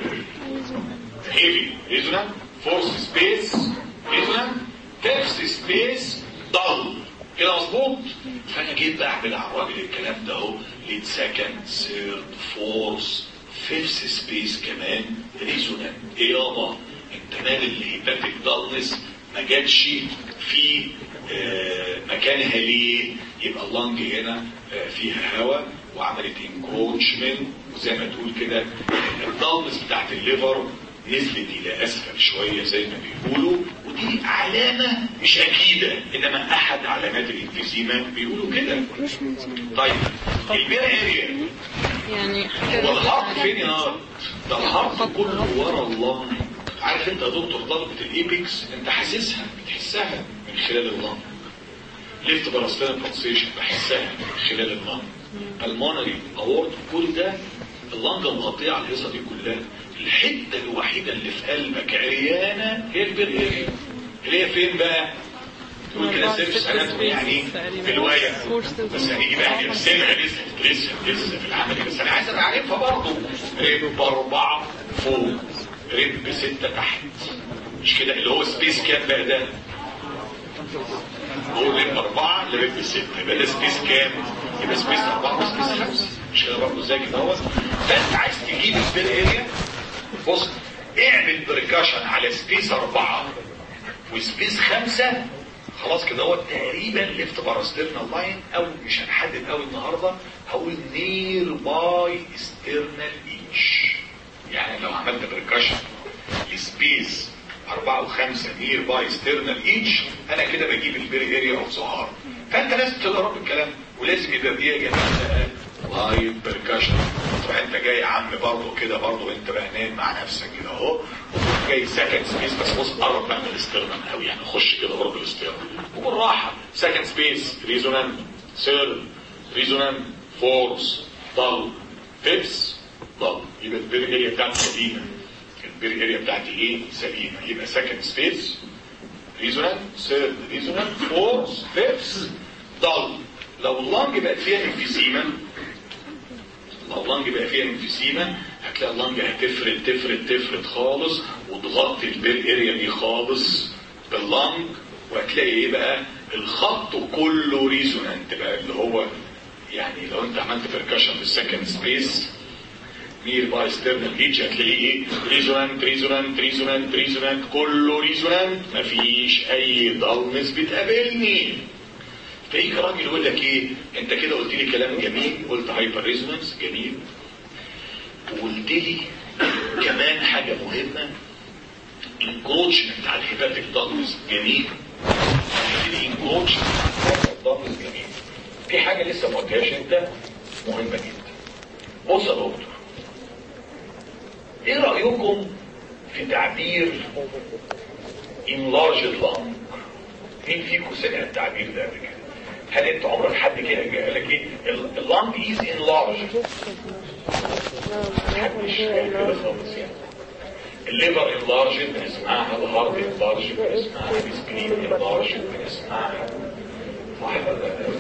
هيفي ريزونانت فورث سبيس ريزونانت فيفث سبيس ضل كده مظبوط فانا جيت بقى اعمل على الراجل الكلام ده اهو لقيت سكند ثيرد فورث فيفث سبيس كمان ريزونانت ايه يابا انت مال الهيباتيك دالنس ما جاتش في آه مكانها ليه يبقى اللنج هنا آه فيها هواء وعملت انكروتشمنت وزي ما تقول كده الدالنس بتاعت الليفر نزلت الى اسفل شويه زي ما بيقولوا ودي علامه مش اكيده انما احد علامات الانفيزيما بيقولوا كده طيب البير اريا يعني هو الهارت فين يا نار؟ ده الهارت كله ورا الله عارف انت يا دكتور ضربة الايبكس انت حاسسها بتحسها من خلال اللنج ليفت باراستينال بلسيشن بحسها من خلال اللنج المونري اورد كل ده اللنجة مغطية على الهيصة دي كلها الحتة الوحيدة اللي في قلبك عريانة هي البير اريا اللي هي فين بقى؟ تقول كده سيرفس اناتومي يعني في الواية بس هنيجي بقى نرسمها لسه لسه لسه في العمل بس انا عايز ابقى عارفها برضه ريب اربعة فوق ريب ستة تحت مش كده اللي هو سبيس كام بقى ده هو ريب اربعة لريب ستة يبقى ده سبيس كام يبقى سبيس اربعة وسبيس خمسة مش كده برضه زي كده هو فانت عايز تجيب البير اريا بص اعمل بريكاشن على سبيس اربعة وسبيس خمسة خلاص كده هو تقريبا ليفت باراسترنال لاين او مش هنحدد قوي النهارده هقول نير باي استرنال ايتش يعني لو عملت بركشن لسبيس أربعة وخمسة نير باي ستيرنال ايتش أنا كده بجيب البير اريا اوف ظهار فأنت لازم تجرب الكلام ولازم يبقى دي يا جماعة لايف بركشن تروح أنت جاي يا عم برضه كده برضه أنت بقى نايم مع نفسك كده أهو وتروح جاي سكند سبيس بس بص قرب بقى من الاسترنال قوي يعني خش كده قرب الاسترنال وبالراحة سكند سبيس ريزونانت سيرد ريزونانت فورس ضل فيبس ضل يبقى البير اريا بتاعتي سليمه البير اريا بتاعتي ايه سليمه يبقى سكند سبيس ريزونانت ثيرد ريزونانت فورث فيفث ضل لو اللنج بقت فيها انفيزيما لو اللنج بقى فيها انفيزيما هتلاقي اللنج هتفرد تفرد تفرد خالص وتغطي البير اريا دي خالص باللنج وهتلاقي ايه بقى الخط كله ريزونانت بقى اللي هو يعني لو انت عملت بركشن في السكند سبيس نير باي ستيرنال ريتش هتلاقيه ايه ريزونانت ريزونانت ريزونانت ريزونانت كله ريزونانت مفيش اي ضلمس بتقابلني فيجي راجل يقول لك ايه انت كده قلت لي كلام جميل قلت هايبر ريزونانس جميل وقلت لي كمان حاجه مهمه انكروتشمنت على الهيباتيك ضغط جميل قلت لي انكروتشمنت على الهيباتيك ضغط جميل في حاجه لسه ما قلتهاش انت مهمه جدا بص يا دكتور ايه رايكم في تعبير enlarged lung مين فيكم سمع التعبير ده قبل كده هل انت عمرك حد كده قال لك ايه اللانج از enlarged محدش قال كده خالص يعني الليفر انلارجد بنسمعها الهارت انلارجد بنسمعها السكرين انلارجد بنسمعها صح ولا لا؟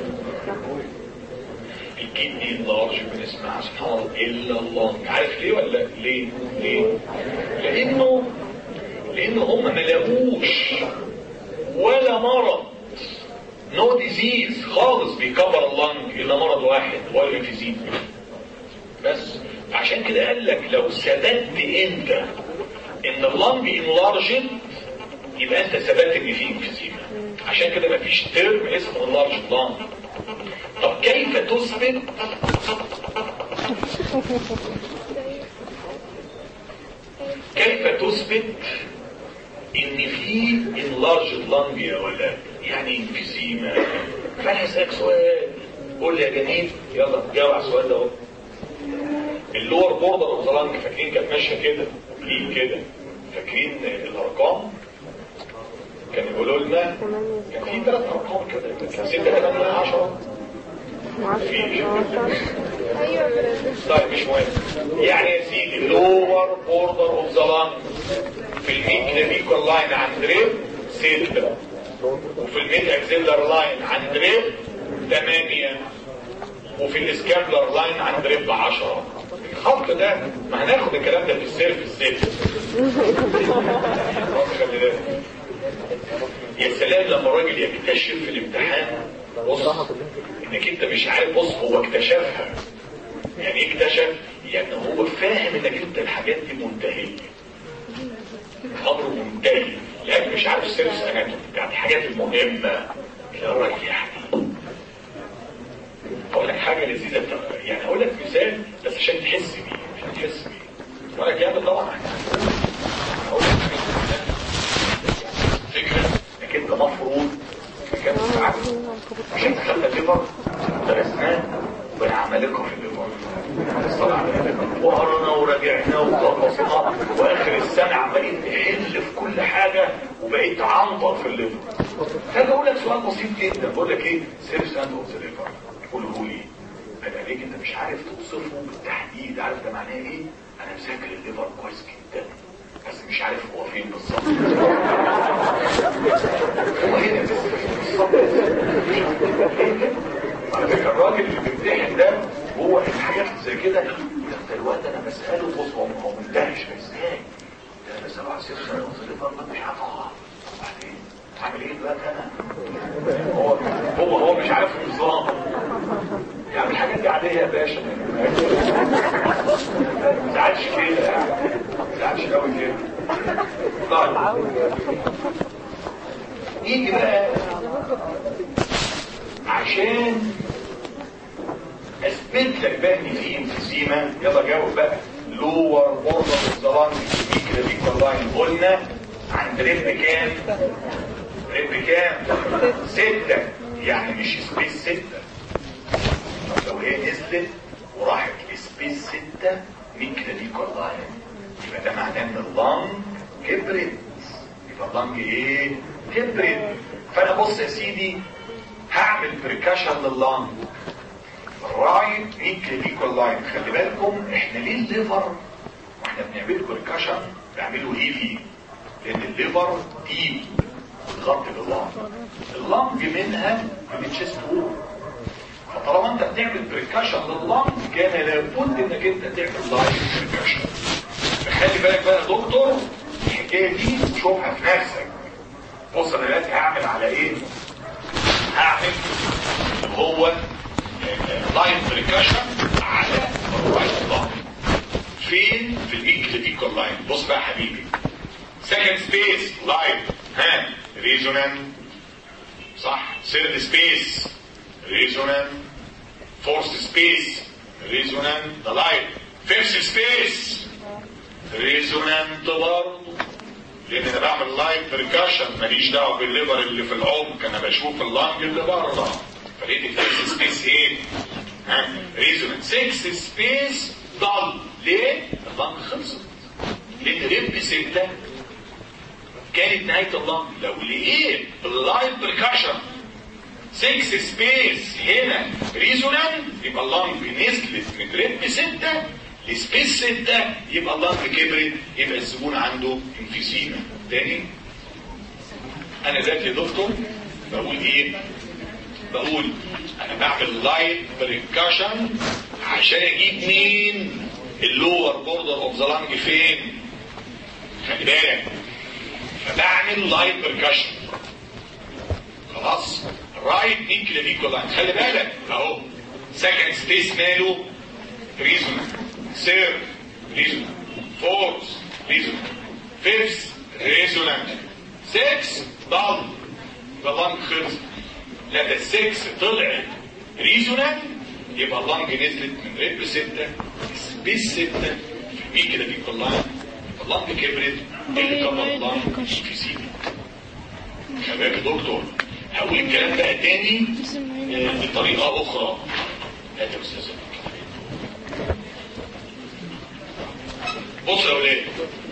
الكدني انلارجد بنسمعها سبحان الله الا الله عارف ليه ولا ليه؟ ليه؟ لانه لان هم ما لاقوش ولا مرض نو ديزيز خالص بيكبر اللنج الا مرض واحد هو الانفيزيم بس عشان كده قال لك لو ثبت انت ان اللنج انلارجد يبقى انت ثبت ان في انفيزيما عشان كده مفيش ترم اسمه انلارجد لنج طب كيف تثبت كيف تثبت ان في انلارجد لنج يا ولد يعني انفيزيما فانا هسألك سؤال قول لي يا جميل يلا جاوب على السؤال ده اهو اللور بوردر اوف ذا لانج فاكرين كانت ماشيه كده ليه كده فاكرين الارقام كان يقولوا لنا كان في ثلاث ارقام كده كان 6 8 10 طيب مش مهم يعني يا سيدي اللور بوردر اوف ذا لانج في الميد كلافيكول لاين عند ريب 6 وفي الميد اكسيلر لاين عند ريب 8 وفي الاسكابلر لاين عند ريب 10 الخط ده ما هناخد الكلام ده في السير في السير يا سلام لما الراجل يكتشف في الامتحان بص انك انت مش عارف بص هو اكتشفها يعني ايه اكتشف يعني هو فاهم انك انت الحاجات دي منتهيه الامر منتهي لكن مش عارف السيرفس اناتومي بتاعت الحاجات المهمه يا راجل يعني اقول لك حاجه لذيذه يعني اقول لك مثال بس عشان تحس بيه عشان تحس بيه اقول لك يعني طبعا اقول لك فكره انك انت مفروض كام ساعه مش انت خدت الليفر درسناه بنعملكم في الليفر الصلاة على النبي وقرنا وراجعنا وخلصنا واخر السنه عمالين نحل في كل حاجه وبقيت عنطر في الليفر فاجي اقول لك سؤال بسيط جدا بقول لك ايه سيرفس اند اوف ذا ليفر قوله لي انا ليك انت مش عارف توصفه بالتحديد عارف ده معناه ايه انا مذاكر الليفر كويس جدا بس مش عارف هو فين بالظبط هو هنا بس بالظبط على فكره الراجل اللي بيمتحن ده هو الحاجات زي كده ده الوقت انا بساله بص هو هو منتهش ازاي ده انا بساله على سيرفس اند اوف ذا ليفر مش عارف وبعدين عامل ايه دلوقتي انا هو هو هو مش عارف النظام يعني الحاجات دي عاديه يا باشا ما تزعلش كده ما تزعلش قوي كده طيب نيجي بقى عشان اثبت لك بقى ان في انفيزيما يلا جاوب بقى لور بوردر الزلان كده دي لاين قلنا عند ريب كام ريب كام ستة يعني مش سبيس ستة طب لو هي نزلت وراحت لسبيس ستة مين كده دي لاين يبقى ده معناه ان اللنج كبرت يبقى اللنج ايه كبرت فانا بص يا سيدي هعمل بريكاشن لللنج رايت مين كليفيكال لاين خلي بالكم احنا ليه الليفر واحنا بنعمل بريكاشن بنعمله هيفي لان الليفر دي بالظبط باللنج اللنج منها من الشيست فوق فطالما انت بتعمل بريكاشن لللنج كان لابد انك انت تعمل لايف بريكاشن فخلي بالك بقى يا دكتور الحكايه دي شوفها في نفسك بص انا دلوقتي هعمل على ايه هعمل هو لاين بريكاشن على الرايت لاين فين في الميد كليفيكال لاين بص بقى يا حبيبي سكند سبيس لاين ها ريزونانت صح ثيرد سبيس ريزونانت فورث سبيس ريزونانت ده لاين فيفث سبيس ريزونانت برضه لان انا بعمل لاين بريكاشن ماليش دعوه بالليفر اللي في العمق انا بشوف اللانج اللي بره فلقيت الفيفث سبيس ايه؟ ها ريزونانت 6 سبيس ضل ليه؟ اللانج خلصت لان ريب ستة كانت نهاية اللانج لو لقيت اللاين بريكاشن 6 سبيس هنا ريزونانت يبقى اللانج نزلت من ريب 6 لسبيس 6 يبقى اللانج كبرت يبقى الزبون عنده انفيسيما تاني انا دلوقتي يا دكتور بقول ايه بقول انا بعمل لايت بريكاشن عشان اجيب مين اللور بوردر اوف ذا لانج فين خلي بالك فبعمل لايت بريكاشن خلاص رايت دي كلافيكول لاين خلي بالك اهو سكند سبيس ماله ريزونانت ثيرد ريزونانت فورث ريزونانت فيفث ريزونانت 6 ضل يبقى اللانج خلص لا ده 6 طلع ريزونانت يبقى اللانج نزلت من ريب 6 سبيس 6 في كده دي كلها اللانج كبرت اللي كبر اللانج في سيدي خلي بالك يا دكتور هقول الكلام بقى تاني آه، بطريقه اخرى هات يا استاذ بص يا ولاد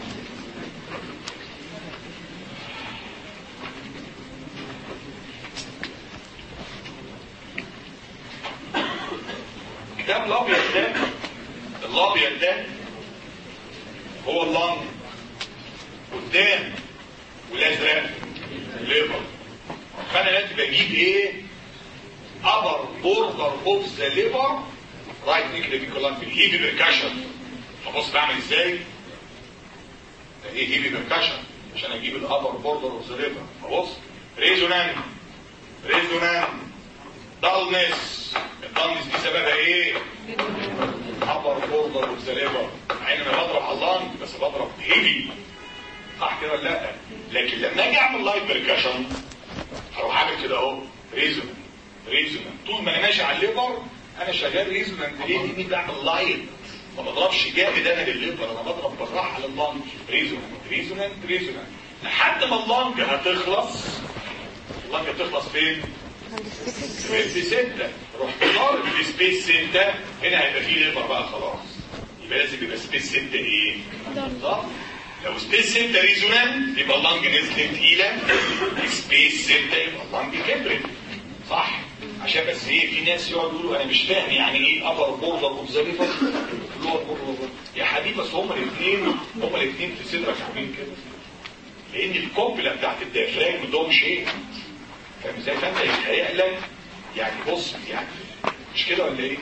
الكتاب الابيض ده الابيض ده هو اللنج قدام والازرق الليفر فانا دلوقتي بجيب ايه upper border of the liver right nuclear في الهيفي بركشن فبص بعمل ازاي ده ايه هيفي بركشن عشان اجيب الابر بوردر اوف ذا ليفر فبص ريزونانت ريزونانت دالنس الدالنس دي سببها ايه upper border of the liver مع ان انا بضرب على اللانج بس بضرب هيفي صح كده ولا لا لكن لما اجي اعمل لايت بركشن هروح اعمل كده اهو ريزونانت ريزونانت طول ما انا ماشي على الليفر انا شغال ريزونانت ليه لاني بعمل لايت ما بضربش جامد انا للليفر انا بضرب بالراحه لللانج ريزونانت ريزونانت ريزونانت لحد ما اللانج هتخلص اللانج هتخلص فين؟ في ستة رحت ضارب في سبيس ستة هنا هيبقى فيه ليفر بقى خلاص يبقى لازم يبقى سبيس ستة ايه؟ صح؟ لو سبيس ستة ريزونانت يبقى اللانج نزلت تقيلة سبيس ستة يبقى اللانج كبرت صح؟ عشان بس ايه في ناس يقعدوا يقولوا انا مش فاهم يعني ايه ابر بوردر اوف ذا ليفر لور بوردر يا حبيبي بس هما الاثنين هما الاثنين في صدرك عاملين كده لان الكوبلا بتاعت الديافراجم ده مش ايه فاهم ازاي فانت يتهيأ لك يعني بص يعني مش كده ولا ايه؟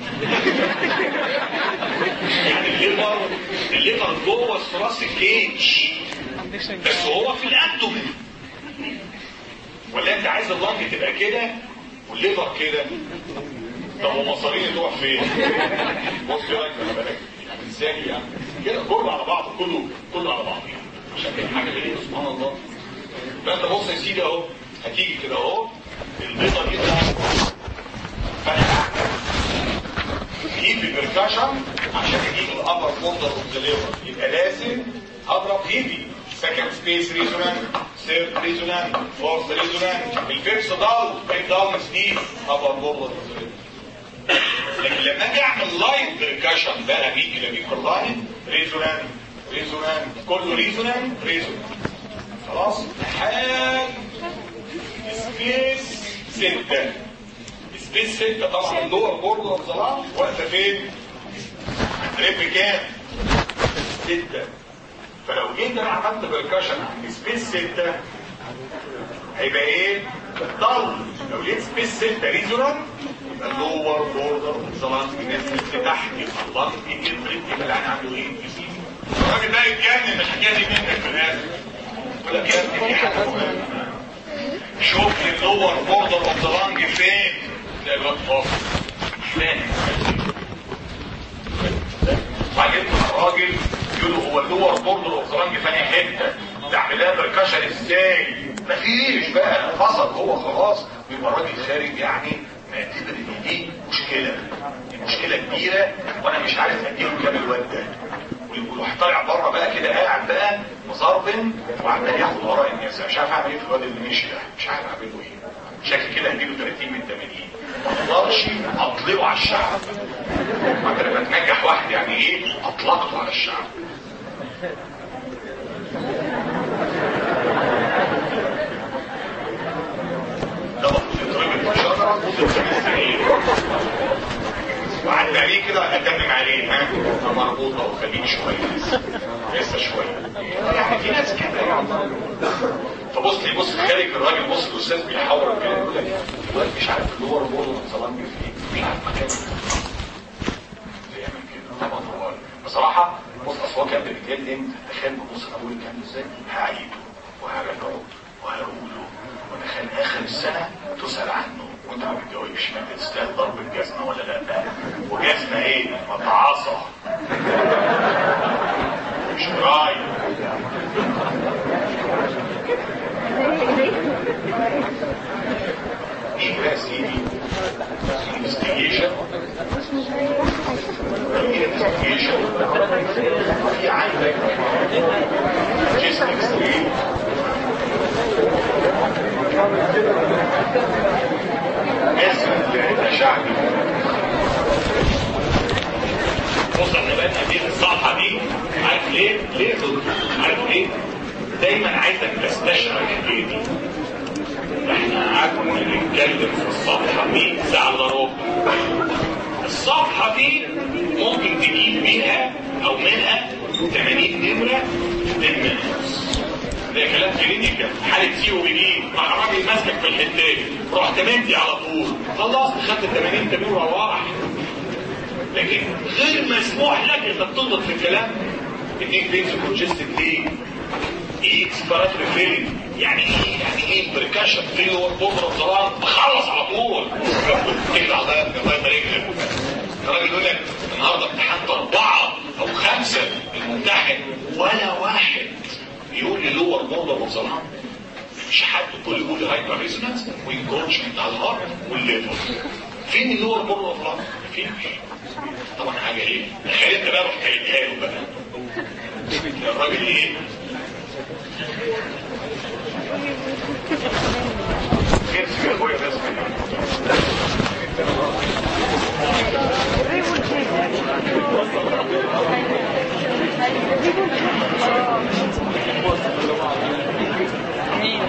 يعني الليفر الليفر جوه في راس الكيج بس هو في الابدومين ولا انت عايز اللنج تبقى كده والليفر كده طب ومصارين تروح فين؟ بص يا راجل خلي بالك يعني ازاي يعني كده كله على بعضه كله كله على بعضه يعني عشان كده حاجه غريبه سبحان الله فانت بص يا سيدي اهو هتيجي كده اهو البيضه دي فانا اجيب البركاشن عشان اجيب الابر بوردر اوف ذا ليفر يبقى لازم اضرب هيفي سكند سبيس ريزونانت ثيرد ريزونانت فورث ريزونانت الفيفث ضل الضلمس دي ابر بوردر اوف ذا ليفر لكن لما اجي اعمل لاين بركاشن بقى بيجي لما يكون لاين ريزونانت ريزونانت كله ريزونانت ريزونانت خلاص لحد سبيس ستة سبيس ستة طبعا اللور بوردر اوف ذا واقفه فين؟ ريب كام؟ ستة فلو جيت انا عملت بركشن عند سبيس ستة هيبقى ايه؟ ضل لو لقيت سبيس سيلتا ريزونانت يبقى اللور بوردر والظلام بالنسبه لتحت يبقى الله يجي البريك يبقى العين عنده ايه؟ يزيد الراجل ده يتجنن الحكايه دي منك في الاخر يقول لك يا ابني في حاجه مهمه شوف لي اللور بوردر اوف ذا لانج فين تلاقي الواد فاضي مش فاهم وبعدين الراجل يقول له هو اللور بوردر اوف ذا لانج فاني حته تعملها بركشن ازاي مفيش بقى فصل هو خلاص ويبقى الراجل خارج يعني معتبر ان دي مشكله دي مشكله كبيره وانا مش عارف اديله كام الواد ده ويروح طالع بره بقى كده قاعد بقى مصربن وعمال ياخد ورا الناس أنا مش عارف اعمل ايه في الواد اللي مشي ده مش عارف اعمل له ايه شكل كده هديله 30 من 80 ما اقدرش اطلقه على الشعب وانت لما تنجح واحد يعني ايه اطلقته على الشعب ده المفروض يتربط في شجره مده خمس سنين وعدى عليه كده اتمم عليه ها مربوطه وخليك شويه لسه شويه يعني في ناس كده يعني فبص لي بص خارج الراجل بص الاستاذ بيحاور كده يقول لك الواد مش عارف اللور برضه صلاه فيه مش عارف مكانه بيعمل كده طبعا هو بصراحه بص اصل هو كان بيتكلم تخيل ببص اقول كان ازاي هعيده وهرجعه وهقوله ودخل اخر السنه تسال عنه وانت ما بتجاوبش ما تستاهل ضرب الجزمه ولا لا وجزمه ايه متعاصه مش راي ايه بقى سيدي انفستيجيشن انفستيجيشن في عندك جسم اكستريم اسم الاشعه بص احنا بقى دي الصفحه دي عارف ليه؟ ليه يا دكتور؟ عارف ليه؟ دايما عايزك تستشعر الحكايه دي احنا قعدنا نتكلم في الصفحه 100 ساعه الا ربع الصفحه دي ممكن تجيب بيها او منها 80 نمره في 10 minutes ده كلام كلينيكال حاله سي او بي دي مع راجل ماسكك في الحتات رحت مدي على طول خلاص خدت 80 تمرين وروح لكن غير مسموح لك انك تضغط في الكلام اديك بينز كونجستد ليه؟ ايه اكسبيراتوري فيلينج يعني ايه يعني ايه بركاشن فيلور بودره ضرار تخلص على طول تقلع ده الله يبارك لك الراجل يقول لك النهارده امتحنت اربعه او خمسه الممتحن ولا واحد يقول لي لور بودره وصلها مش حد كل يقول لي هايبر ريزونانس وانكروشمنت على الهارت والليفر فين اللور بودره وصلها؟ فين طبعا حاجه ايه؟ تخيل انت بقى رحت قايلها له بقى الراجل ايه؟ كيف يا اخويا بس مين؟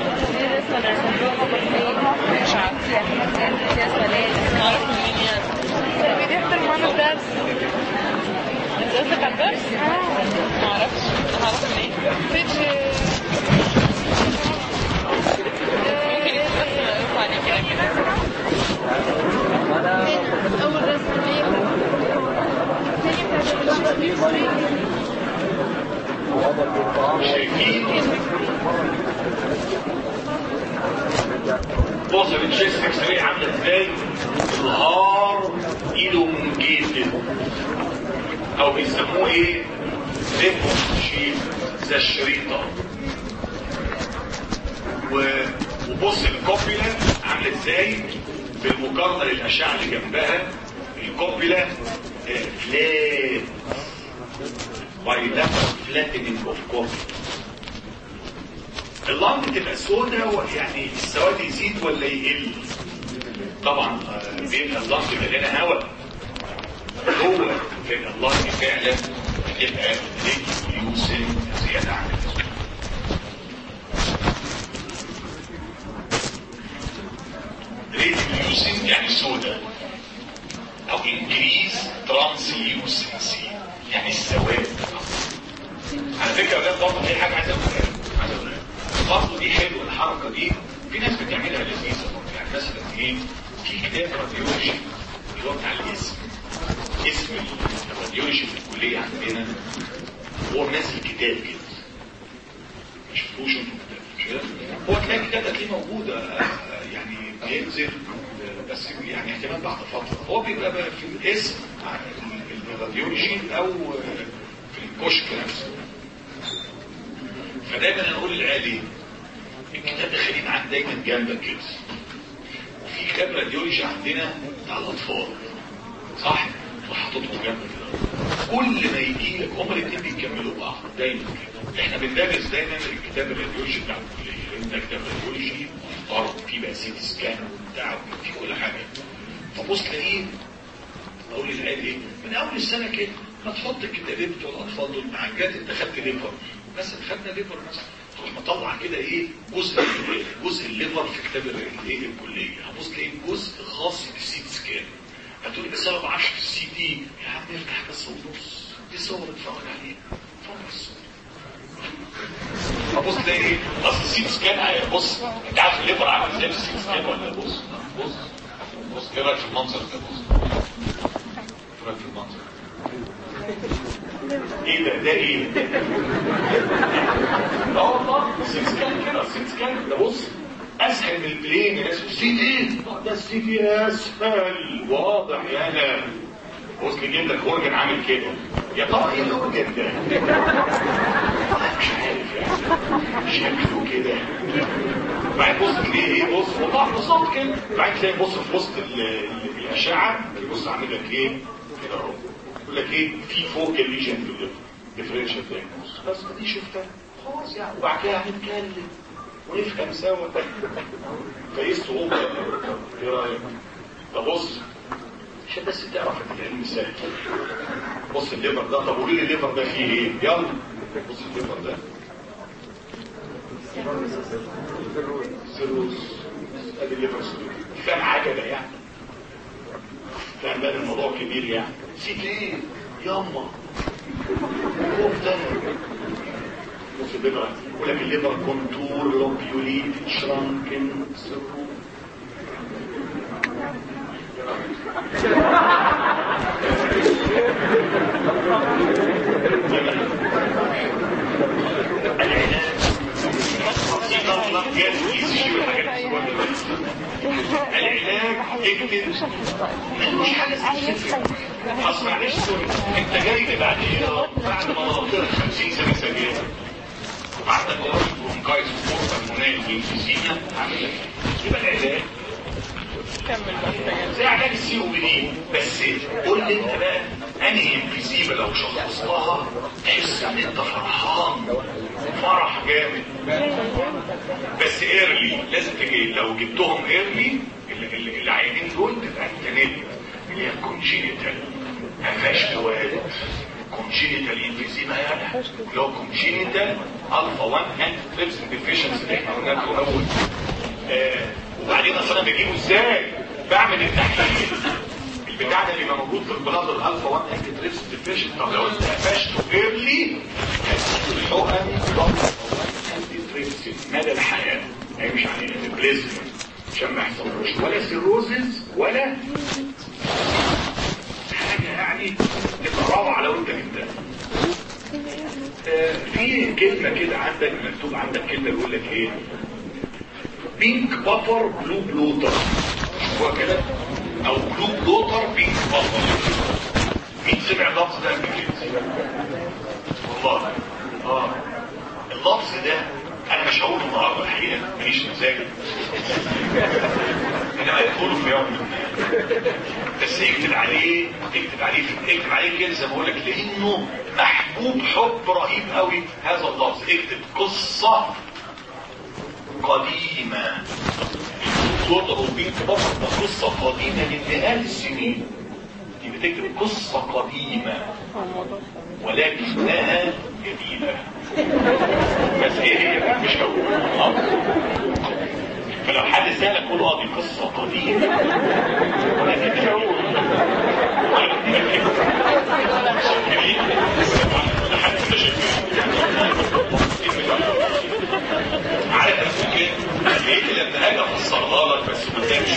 مش عارفة عارف مين يعني بيحضر معانا الدرس انت قصدك على الدرس؟ ما اعرفش هعرف منين بيج ممكن يكون بس مقروف عليه كده كده اول رسمه ليه تاني بتاعت شايفين بص التشيست اكس راي عامله ازاي الهار elongated او بيسموه ايه ليفو شيب زي الشريطه و- وبص الكوبيلا عامله ازاي بالمقارنه للاشعه اللي جنبها الكوبيلا فلات بايلاترال فلاتنينج اوف كوبيلا اللنج تبقى سوداء يعني السواد يزيد ولا يقل طبعا آه، بيبقى اللنج مليانه هواء جوه بيبقى اللنج فعلا بتبقى ريديوسن زياده عن اللزوم ريديوسن يعني سوداء او انكريز ترانسيوسنسي يعني السواد على فكره ده برضه في حاجه عايز اقولها عايز اقولها برضه دي حلوه الحركه دي في ناس بتعملها لذيذه برضه. يعني مثلا ايه في كتاب راديولوجي اللي هو بتاع الاسم اسم الراديولوجي في الكليه عندنا هو منزل كتاب كده ما شفتوش انتوا الكتاب مش كده؟ هو تلاقي الكتاب هتلاقيه موجوده آه، يعني بينزل آه، بس يعني احتمال بعد فتره هو بيبقى بقى في الاسم عن الراديولوجي او آه، في الكشك نفسه فدايما انا اقول للعيال ايه الكتاب ده خليه معاك دايما جنبك كده وفي كتاب راديولوجي عندنا بتاع الاطفال صح وحاططه جنبك كده كل ما يجي لك هما الاثنين بيكملوا بعض دايما كده احنا بندرس دايما الكتاب الراديولوجي بتاع الكليه لان ده كتاب راديولوجي محترم فيه بقى سيتي سكان وبتاع وفيه كل حاجه فبص تلاقيه اقول للعيال ايه من اول السنه كده ما تحط الكتابين بتوع الاطفال دول مع جات انت خدت ليفر مثلا خدنا ليفر مثلا تروح مطلع كده ايه جزء جزء الليفر في كتاب الايه الكليه هتبص تلاقي جزء خاص بالسي تي سكان هتقولي بس انا ما بعرفش في السي تي يا عم افتح بس ونص دي صور اتفرج عليها اتفرج على الصور فبص تلاقي ايه اصل السي تي سكان آه، بص انت عارف الليفر عامل ازاي في السي تي سكان ولا بص بص بص ايه رايك في المنظر ده بص ايه رايك في المنظر ايه ده ده ايه لا والله السي تي سكان كده السي تي سكان ده بص اسهل من البلين يا ناس السي تي ده السي تي اسهل واضح يا انا بص نجيب لك اورجن عامل كده يا ترى ايه الاورجن ده مش عارف يعني شكله كده بعدين بص تلاقيه ايه بص والله بالظبط كده بعدين تلاقي بص في وسط ال- ال- الاشعه يبص عامل لك ايه كده اهو يقول لك ايه في فوق الليجن في الليفر ديفرنشال دايجنوز بس دي شفتها خلاص يعني وبعد كده هنتكلم ونفهم سوا فايه الصعوبه ايه رايك؟ طب بص عشان بس تعرف ان العلم سهل بص الليفر ده طب قولي لي الليفر ده فيه ايه؟ يلا بص الليفر ده سيروس ادي الليفر سيروس فاهم حاجه ده يعني فاهم بقى الموضوع كبير يعني نسيت ايه؟ ياما خوف ده بص الليفر يقول لك الليفر كونتور لوبيوليت شرانكن سيروس العلاج اكتب مش حاجه اصل معلش سوري انت جاي لي بعد ايه بعد ما نطيت 50 سنه سجاير وبعد ما رحت برونكايتس وفورتا منال وانفيزيما هعمل لك يبقى العلاج كمل بس زي علاج السي او بي دي بس قول لي انت بقى انهي انفيزيما لو شخصتها تحس ان انت فرحان فرح جامد بس ايرلي لازم تجي لو جبتهم ايرلي العينين دول تبقى انت نجم اللي هي كونجينيتال ما فيهاش فوائد كونجينيتال انفيزيما يعني لو كونجينيتال الفا 1 انت تريبس ديفيشنسي اللي احنا قلنا لكم الاول آه، وبعدين اصل انا بجيبه ازاي بعمل التحليل البتاع ده اللي بيبقى موجود في البلاد الالفا 1 انتي تريبس ديفيشن طب لو انت قفشته ايرلي الحقن انتي تريبس مدى الحياه هيمشي علينا البليزمنت عشان ما يحصلوش ولا سيروزز ولا حاجه يعني تبقى روعه لو انت جبتها آه، في كلمه كده عندك مكتوب عندك كلمه بيقول لك ايه بينك بابر بلو بلوتر هو كده او بلو بلوتر بينك بابر مين سمع اللفظ ده قبل كده والله اه اللفظ ده انا مش هقوله النهارده الحقيقه ماليش مزاج انما هتقوله في يوم من الأيام. بس اكتب عليه اكتب عليه اكتب عليه كده زي ما بقول لك لانه محبوب حب رهيب قوي هذا اللفظ اكتب قصه قديمة توتر وبين بطل قصة قديمة لمئات السنين دي بتكتب قصة قديمة ولكنها جديدة بس ايه هي مش هقول آه. فلو حد سألك قول اه دي قصة قديمة ولكن مش هقول لحد ما شفت عارف ايه لقيت لما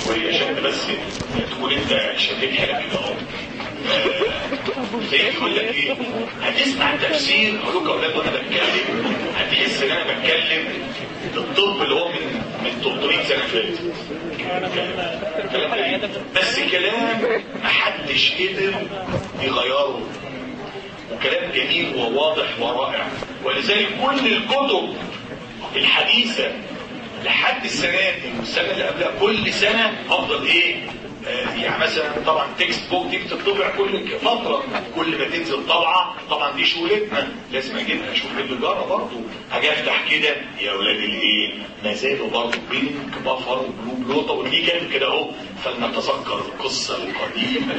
شويه عشان بس تكون انت شديت حيلك كده اهو زي يقول لك ايه هتسمع تفسير اقول لكم يا اولاد وانا بتكلم هتحس ان انا بتكلم الطب اللي هو من من 300 سنه فاتت كلام غريب. بس كلام محدش قدر يغيره وكلام جميل وواضح ورائع ولذلك كل الكتب الحديثة لحد السنة دي والسنة اللي قبلها كل سنة أفضل إيه؟ آه يعني مثلا طبعا تكست بوك دي بتطبع كل فترة كل ما تنزل طبعة طبعا دي شغلتنا لازم اجيبها اشوف اللي جرى برضه هاجي افتح كده يا اولاد الايه ما زالوا برضه بينك بفر وبلو بلوطه ودي كانت كده اهو فلنتذكر القصه القديمه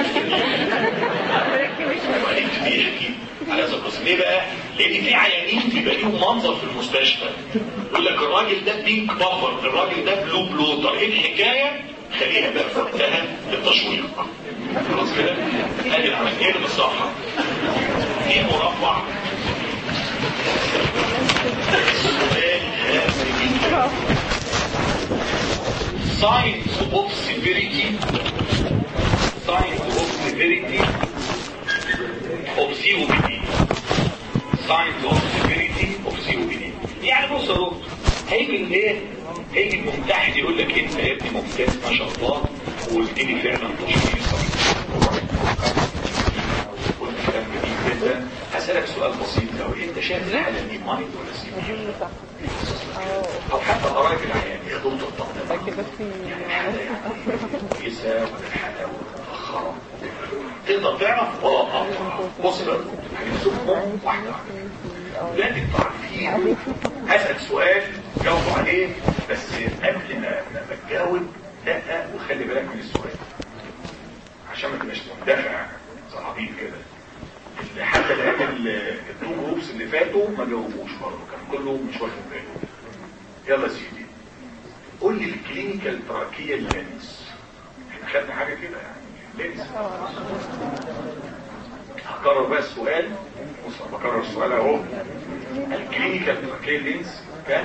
وبعدين بيحكي على هذا القصه ليه بقى؟ لان في عيانين بيبقى ليهم منظر في المستشفى يقول لك الراجل ده بينك بفر الراجل ده بلو بلوتر ايه الحكايه؟ خليها بقى في وقتها للتشويق خلاص كده؟ ادي العمليه اللي بالصفحه في مربع Signs of severity Signs of severity of COPD Signs of severity of COPD يعني بص يا دكتور هيجي الايه هيجي الممتحن يقول لك انت يا ابني ممتاز ما شاء الله وقلت لي فعلا تشخيص قلت كلام جميل جدا هسألك سؤال بسيط لو انت شايف الحالة دي مايند ولا سيبك او حتى قرايب العيان يا دكتور طب يعني الحالة يعني كويسة ولا الحالة متأخرة تقدر تعرف اه اه بص بقى هنمسكهم واحدة واحدة لا انتوا عارفين هسأل سؤال جاوبوا عليه بس قبل ما ما تجاوب لا وخلي بالك من السؤال عشان ما تبقاش مندفع صعبين كده اللي حتى الان التو جروبس اللي فاتوا ما جاوبوش برضه كان كله مش واخد باله يلا يا سيدي قول لي الكلينيكال تراكيه لينس احنا خدنا حاجه كده يعني لينس هكرر بقى السؤال بص أنا بكرر السؤال اهو الكلينيكال تراكيه لينس كان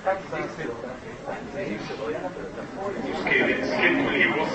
سكيل سكيل ايه بص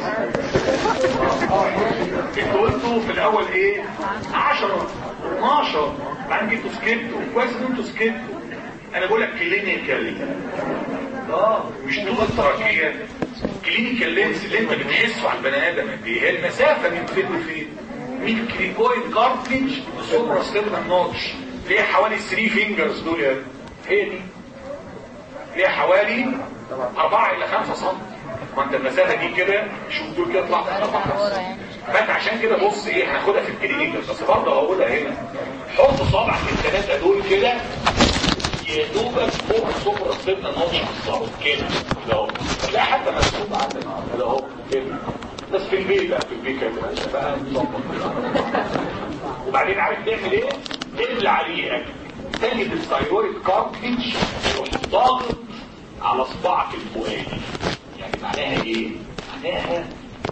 انتوا قلتوا في الاول ايه 10 12 بعدين جبتوا سكيلتوا كويس ان انتوا سكيلتوا انا بقول لك كلينيكال اه مش تقول تراكيه كلينيكال لينس اللي انت بتحسه على البني ادم قد ايه هي المسافه من فين لفين مين كريكويد كارتليج سوبرا ستيرنال نوتش ليه حوالي 3 فينجرز دول يا هي دي ليها حوالي 4 الى 5 سم ما انت المسافه دي كده شوف دول كده طلعت 4 فانت عشان كده بص ايه هناخدها في الكلينيك بس برضه هقولها هنا حط صابعك الثلاثه دول كده يا دوبك فوق الصبر السنه نوتش بالظبط كده كده اهو لا حتى مكتوب عندك كده اهو كده بس في البيت بقى في البيت كده انت بقى مظبط وبعدين عارف تعمل ايه؟ تملى عليه تجد الثايرويد كارتليج يروح ضاغط على صباعك الفوقاني يعني معناها ايه؟ معناها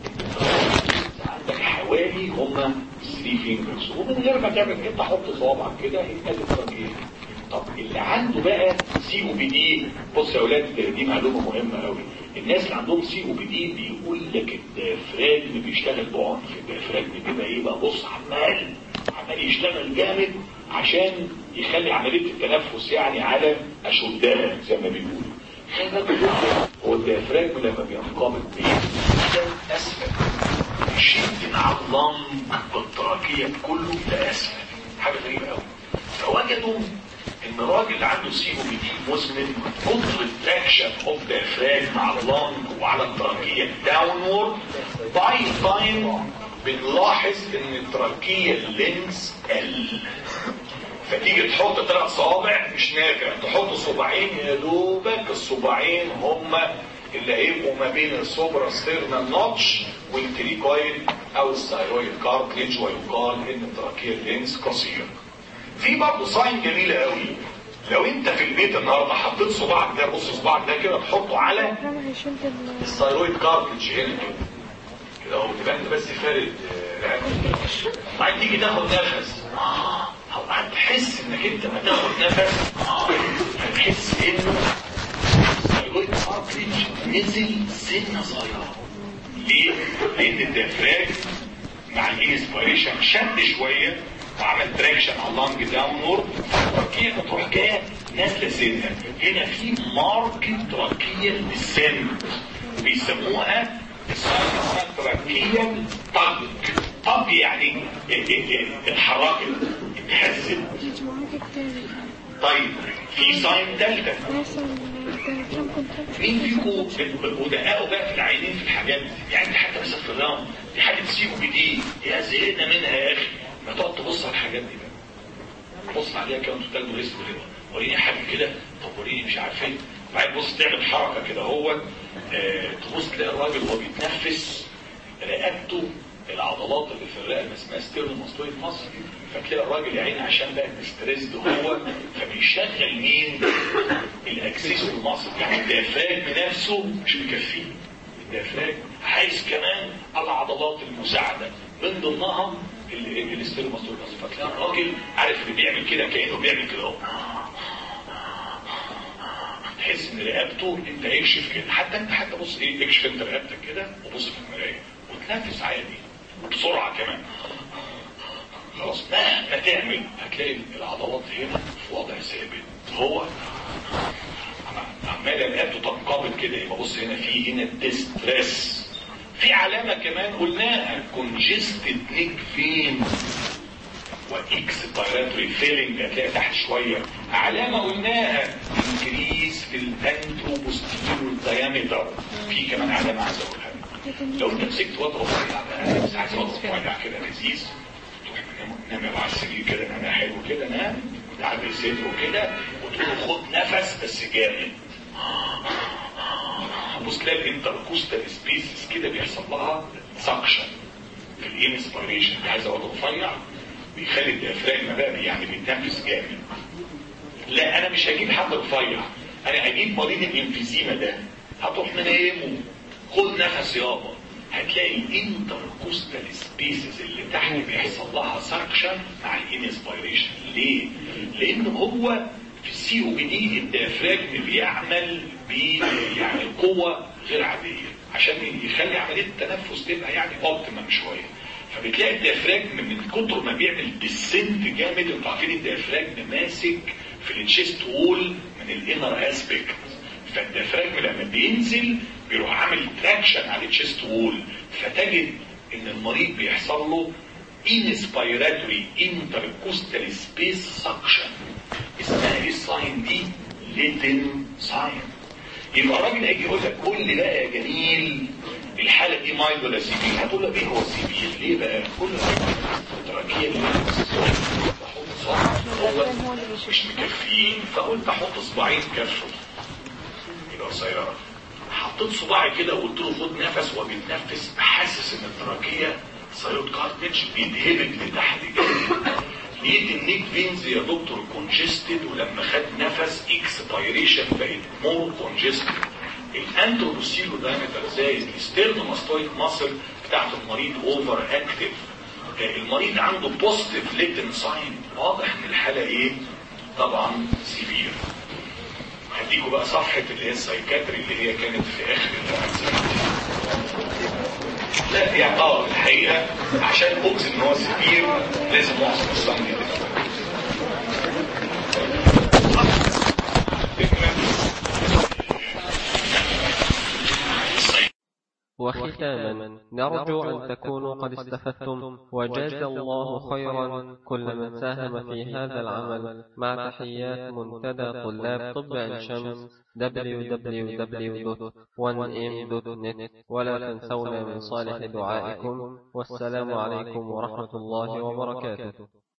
عندك حوالي هما 3 فينجرز ومن غير ما تعمل كده حط صوابعك كده يبقى التركيز طب اللي عنده بقى سي او بي دي بص يا اولاد دي معلومه مهمه قوي الناس اللي عندهم سي او بي دي بيقول لك الديافراجم بيشتغل بعنف الديافراجم بيبقى ايه بقى بص عمال عمال يشتغل جامد عشان يخلي عمليه التنفس يعني على اشدها زي ما بيقولوا خلي بالك جدا هو الديافراجم لما بينقبض بينزل اسفل يشد مع اللنج بالتراكيه كله لاسفل حاجه غريبه قوي فوجدوا ان راجل عنده سي او بي دي مزمن كتر التراكشن اوف diaphragm على اللنج وعلى التراكيه داونورد باي تايم بنلاحظ ان التراكيه اللينس قل فتيجي تحط ثلاث صوابع مش نافع تحط صباعين يا دوبك الصباعين هما اللي هيبقوا ما بين السوبرا ستيرنال نوتش والتريكويد او الثايرويد كارتليج ويقال ان التراكيه اللينس قصير في برضه ساين جميلة قوي لو انت في البيت النهارده حطيت صباعك ده بص صباعك ده كده تحطه على الثايرويد كارتلج هنا كده كده اهو تبقى انت بس فارد رقبتك بعدين تيجي تاخد نفس اه هتحس انك انت ما تاخد نفس اه هتحس انه الثايرويد كارتلج نزل سنه صغيره ليه؟ لان الديافراجم مع الانسبيريشن شد شويه وعمل تراكشن على اللانج داونورد التركيه بتروح جايه نازله سنه هنا في ماركت تركيه للسن بيسموها اسمها تركيه طق طق يعني اتحركت اتهزت مجموعات التالي طيب في ساين ثالثه مثلا الديافرام كونتراكت مين فيكم ودققوا بقى في العينين في الحاجات دي يعني انت حتى مثلا في الرام دي حاجه سي او بي دي يا زهقنا منها يا اخي ما تقعد تبص على الحاجات دي بقى بص عليها كده وانتوا تاخدوا اسم كده وريني حاجه كده طب وريني مش عارف ايه وبعدين تبص تعمل حركه كده هو آه تبص تلاقي الراجل وهو بيتنفس رقبته العضلات اللي في الرقبه اسمها ستيرنوماستويد مصر فتلاقي الراجل يا عيني عشان بقى ستريسد هو فبيشغل مين؟ الاكسس والمصر يعني الديافراجم نفسه مش مكفيه الديافراجم عايز كمان العضلات المساعده من ضمنها الاستيرنوماستويد مصر فتلاقي الراجل عارف اللي بيعمل كده كانه بيعمل كده اهو تحس ان رقبته انت اكشف كده حتى انت حتى بص ايه اكشف انت رقبتك كده وبص في المرايه وتنفس عادي بسرعه كمان خلاص مهما تعمل هتلاقي العضلات هنا في وضع ثابت هو عمال رقبته تنقبض كده يبقى بص هنا في هنا ديستريس في علامه كمان قلناها كونجستد نيك فين واكسبيراتوري فيلينج هتلاقي تحت شويه علامه قلناها انكريز في الانتروبوستيريور دايمتر في كمان علامه عايز اقولها لو انت مسكت وضع رفيع بقى بس عايز وضع رفيع كده لذيذ تروح نام نام على السرير كده نام حلو كده نام وتعدل صدره كده وتقول له خد نفس بس جامد بص تلاقي الانتركوستال سبيسز كده بيحصل لها سكشن في الانسبيريشن دي عايزه وضع رفيع بيخلي الديافراجم بقى يعني بيتنفس جامد لا انا مش هجيب حد رفيع انا هجيب مريض الانفيزيما ده هتروح منيمه خد نفس يابا هتلاقي الانتركوستال سبيسز اللي تحت بيحصل لها سكشن مع الانسبيريشن ليه؟ لان هو في السي او بي دي الديافراجم بيعمل ب يعني قوه غير عاديه عشان يخلي عمليه التنفس تبقى يعني اوبتيمم شويه فبتلاقي الديافراجم من كتر ما بيعمل ديسنت جامد انتوا عارفين الديافراجم ماسك في التشيست وول من الانر اسبيكت فالديافراجم لما بينزل بيروح عامل تراكشن على التشيست وول فتجد ان المريض بيحصل له انسبيراتوري انتركوستال سبيس سكشن اسمها ايه الساين دي؟ ليتن ساين يبقى الراجل هيجي يقول لك قول لي بقى يا جميل الحالة دي مايل ولا سيفير هتقول له ايه هو سيفير ليه بقى كل تراكية هو مش مكفيين فقلت احط صباعين كفه يبقى قصيرة حطيت صباعي كده وقلت له خد نفس وبيتنفس حاسس ان التراكية سيروت كارتج بيتهبط لتحت كده لقيت النيك فينز يا دكتور كونجستد ولما خد نفس اكسبيريشن بقت مور كونجستد الانتروسيلو دايمتر زايد الستيرنوماستويد ماسل بتاعت المريض اوفر اكتف المريض عنده بوزيتيف ليتن ساين واضح ان الحاله ايه طبعا سيفير هديكوا بقى صفحه اللي هي السايكاتري اللي هي كانت في اخر لا يعني اه الحقيقه عشان اقسم ان هو سيفير لازم احسن الصنع وختاما نرجو أن تكونوا قد استفدتم وجاز الله خيرا كل من ساهم في هذا العمل مع تحيات منتدى طلاب طب عين شمس www.1m.net ولا تنسونا من صالح دعائكم والسلام عليكم ورحمة الله وبركاته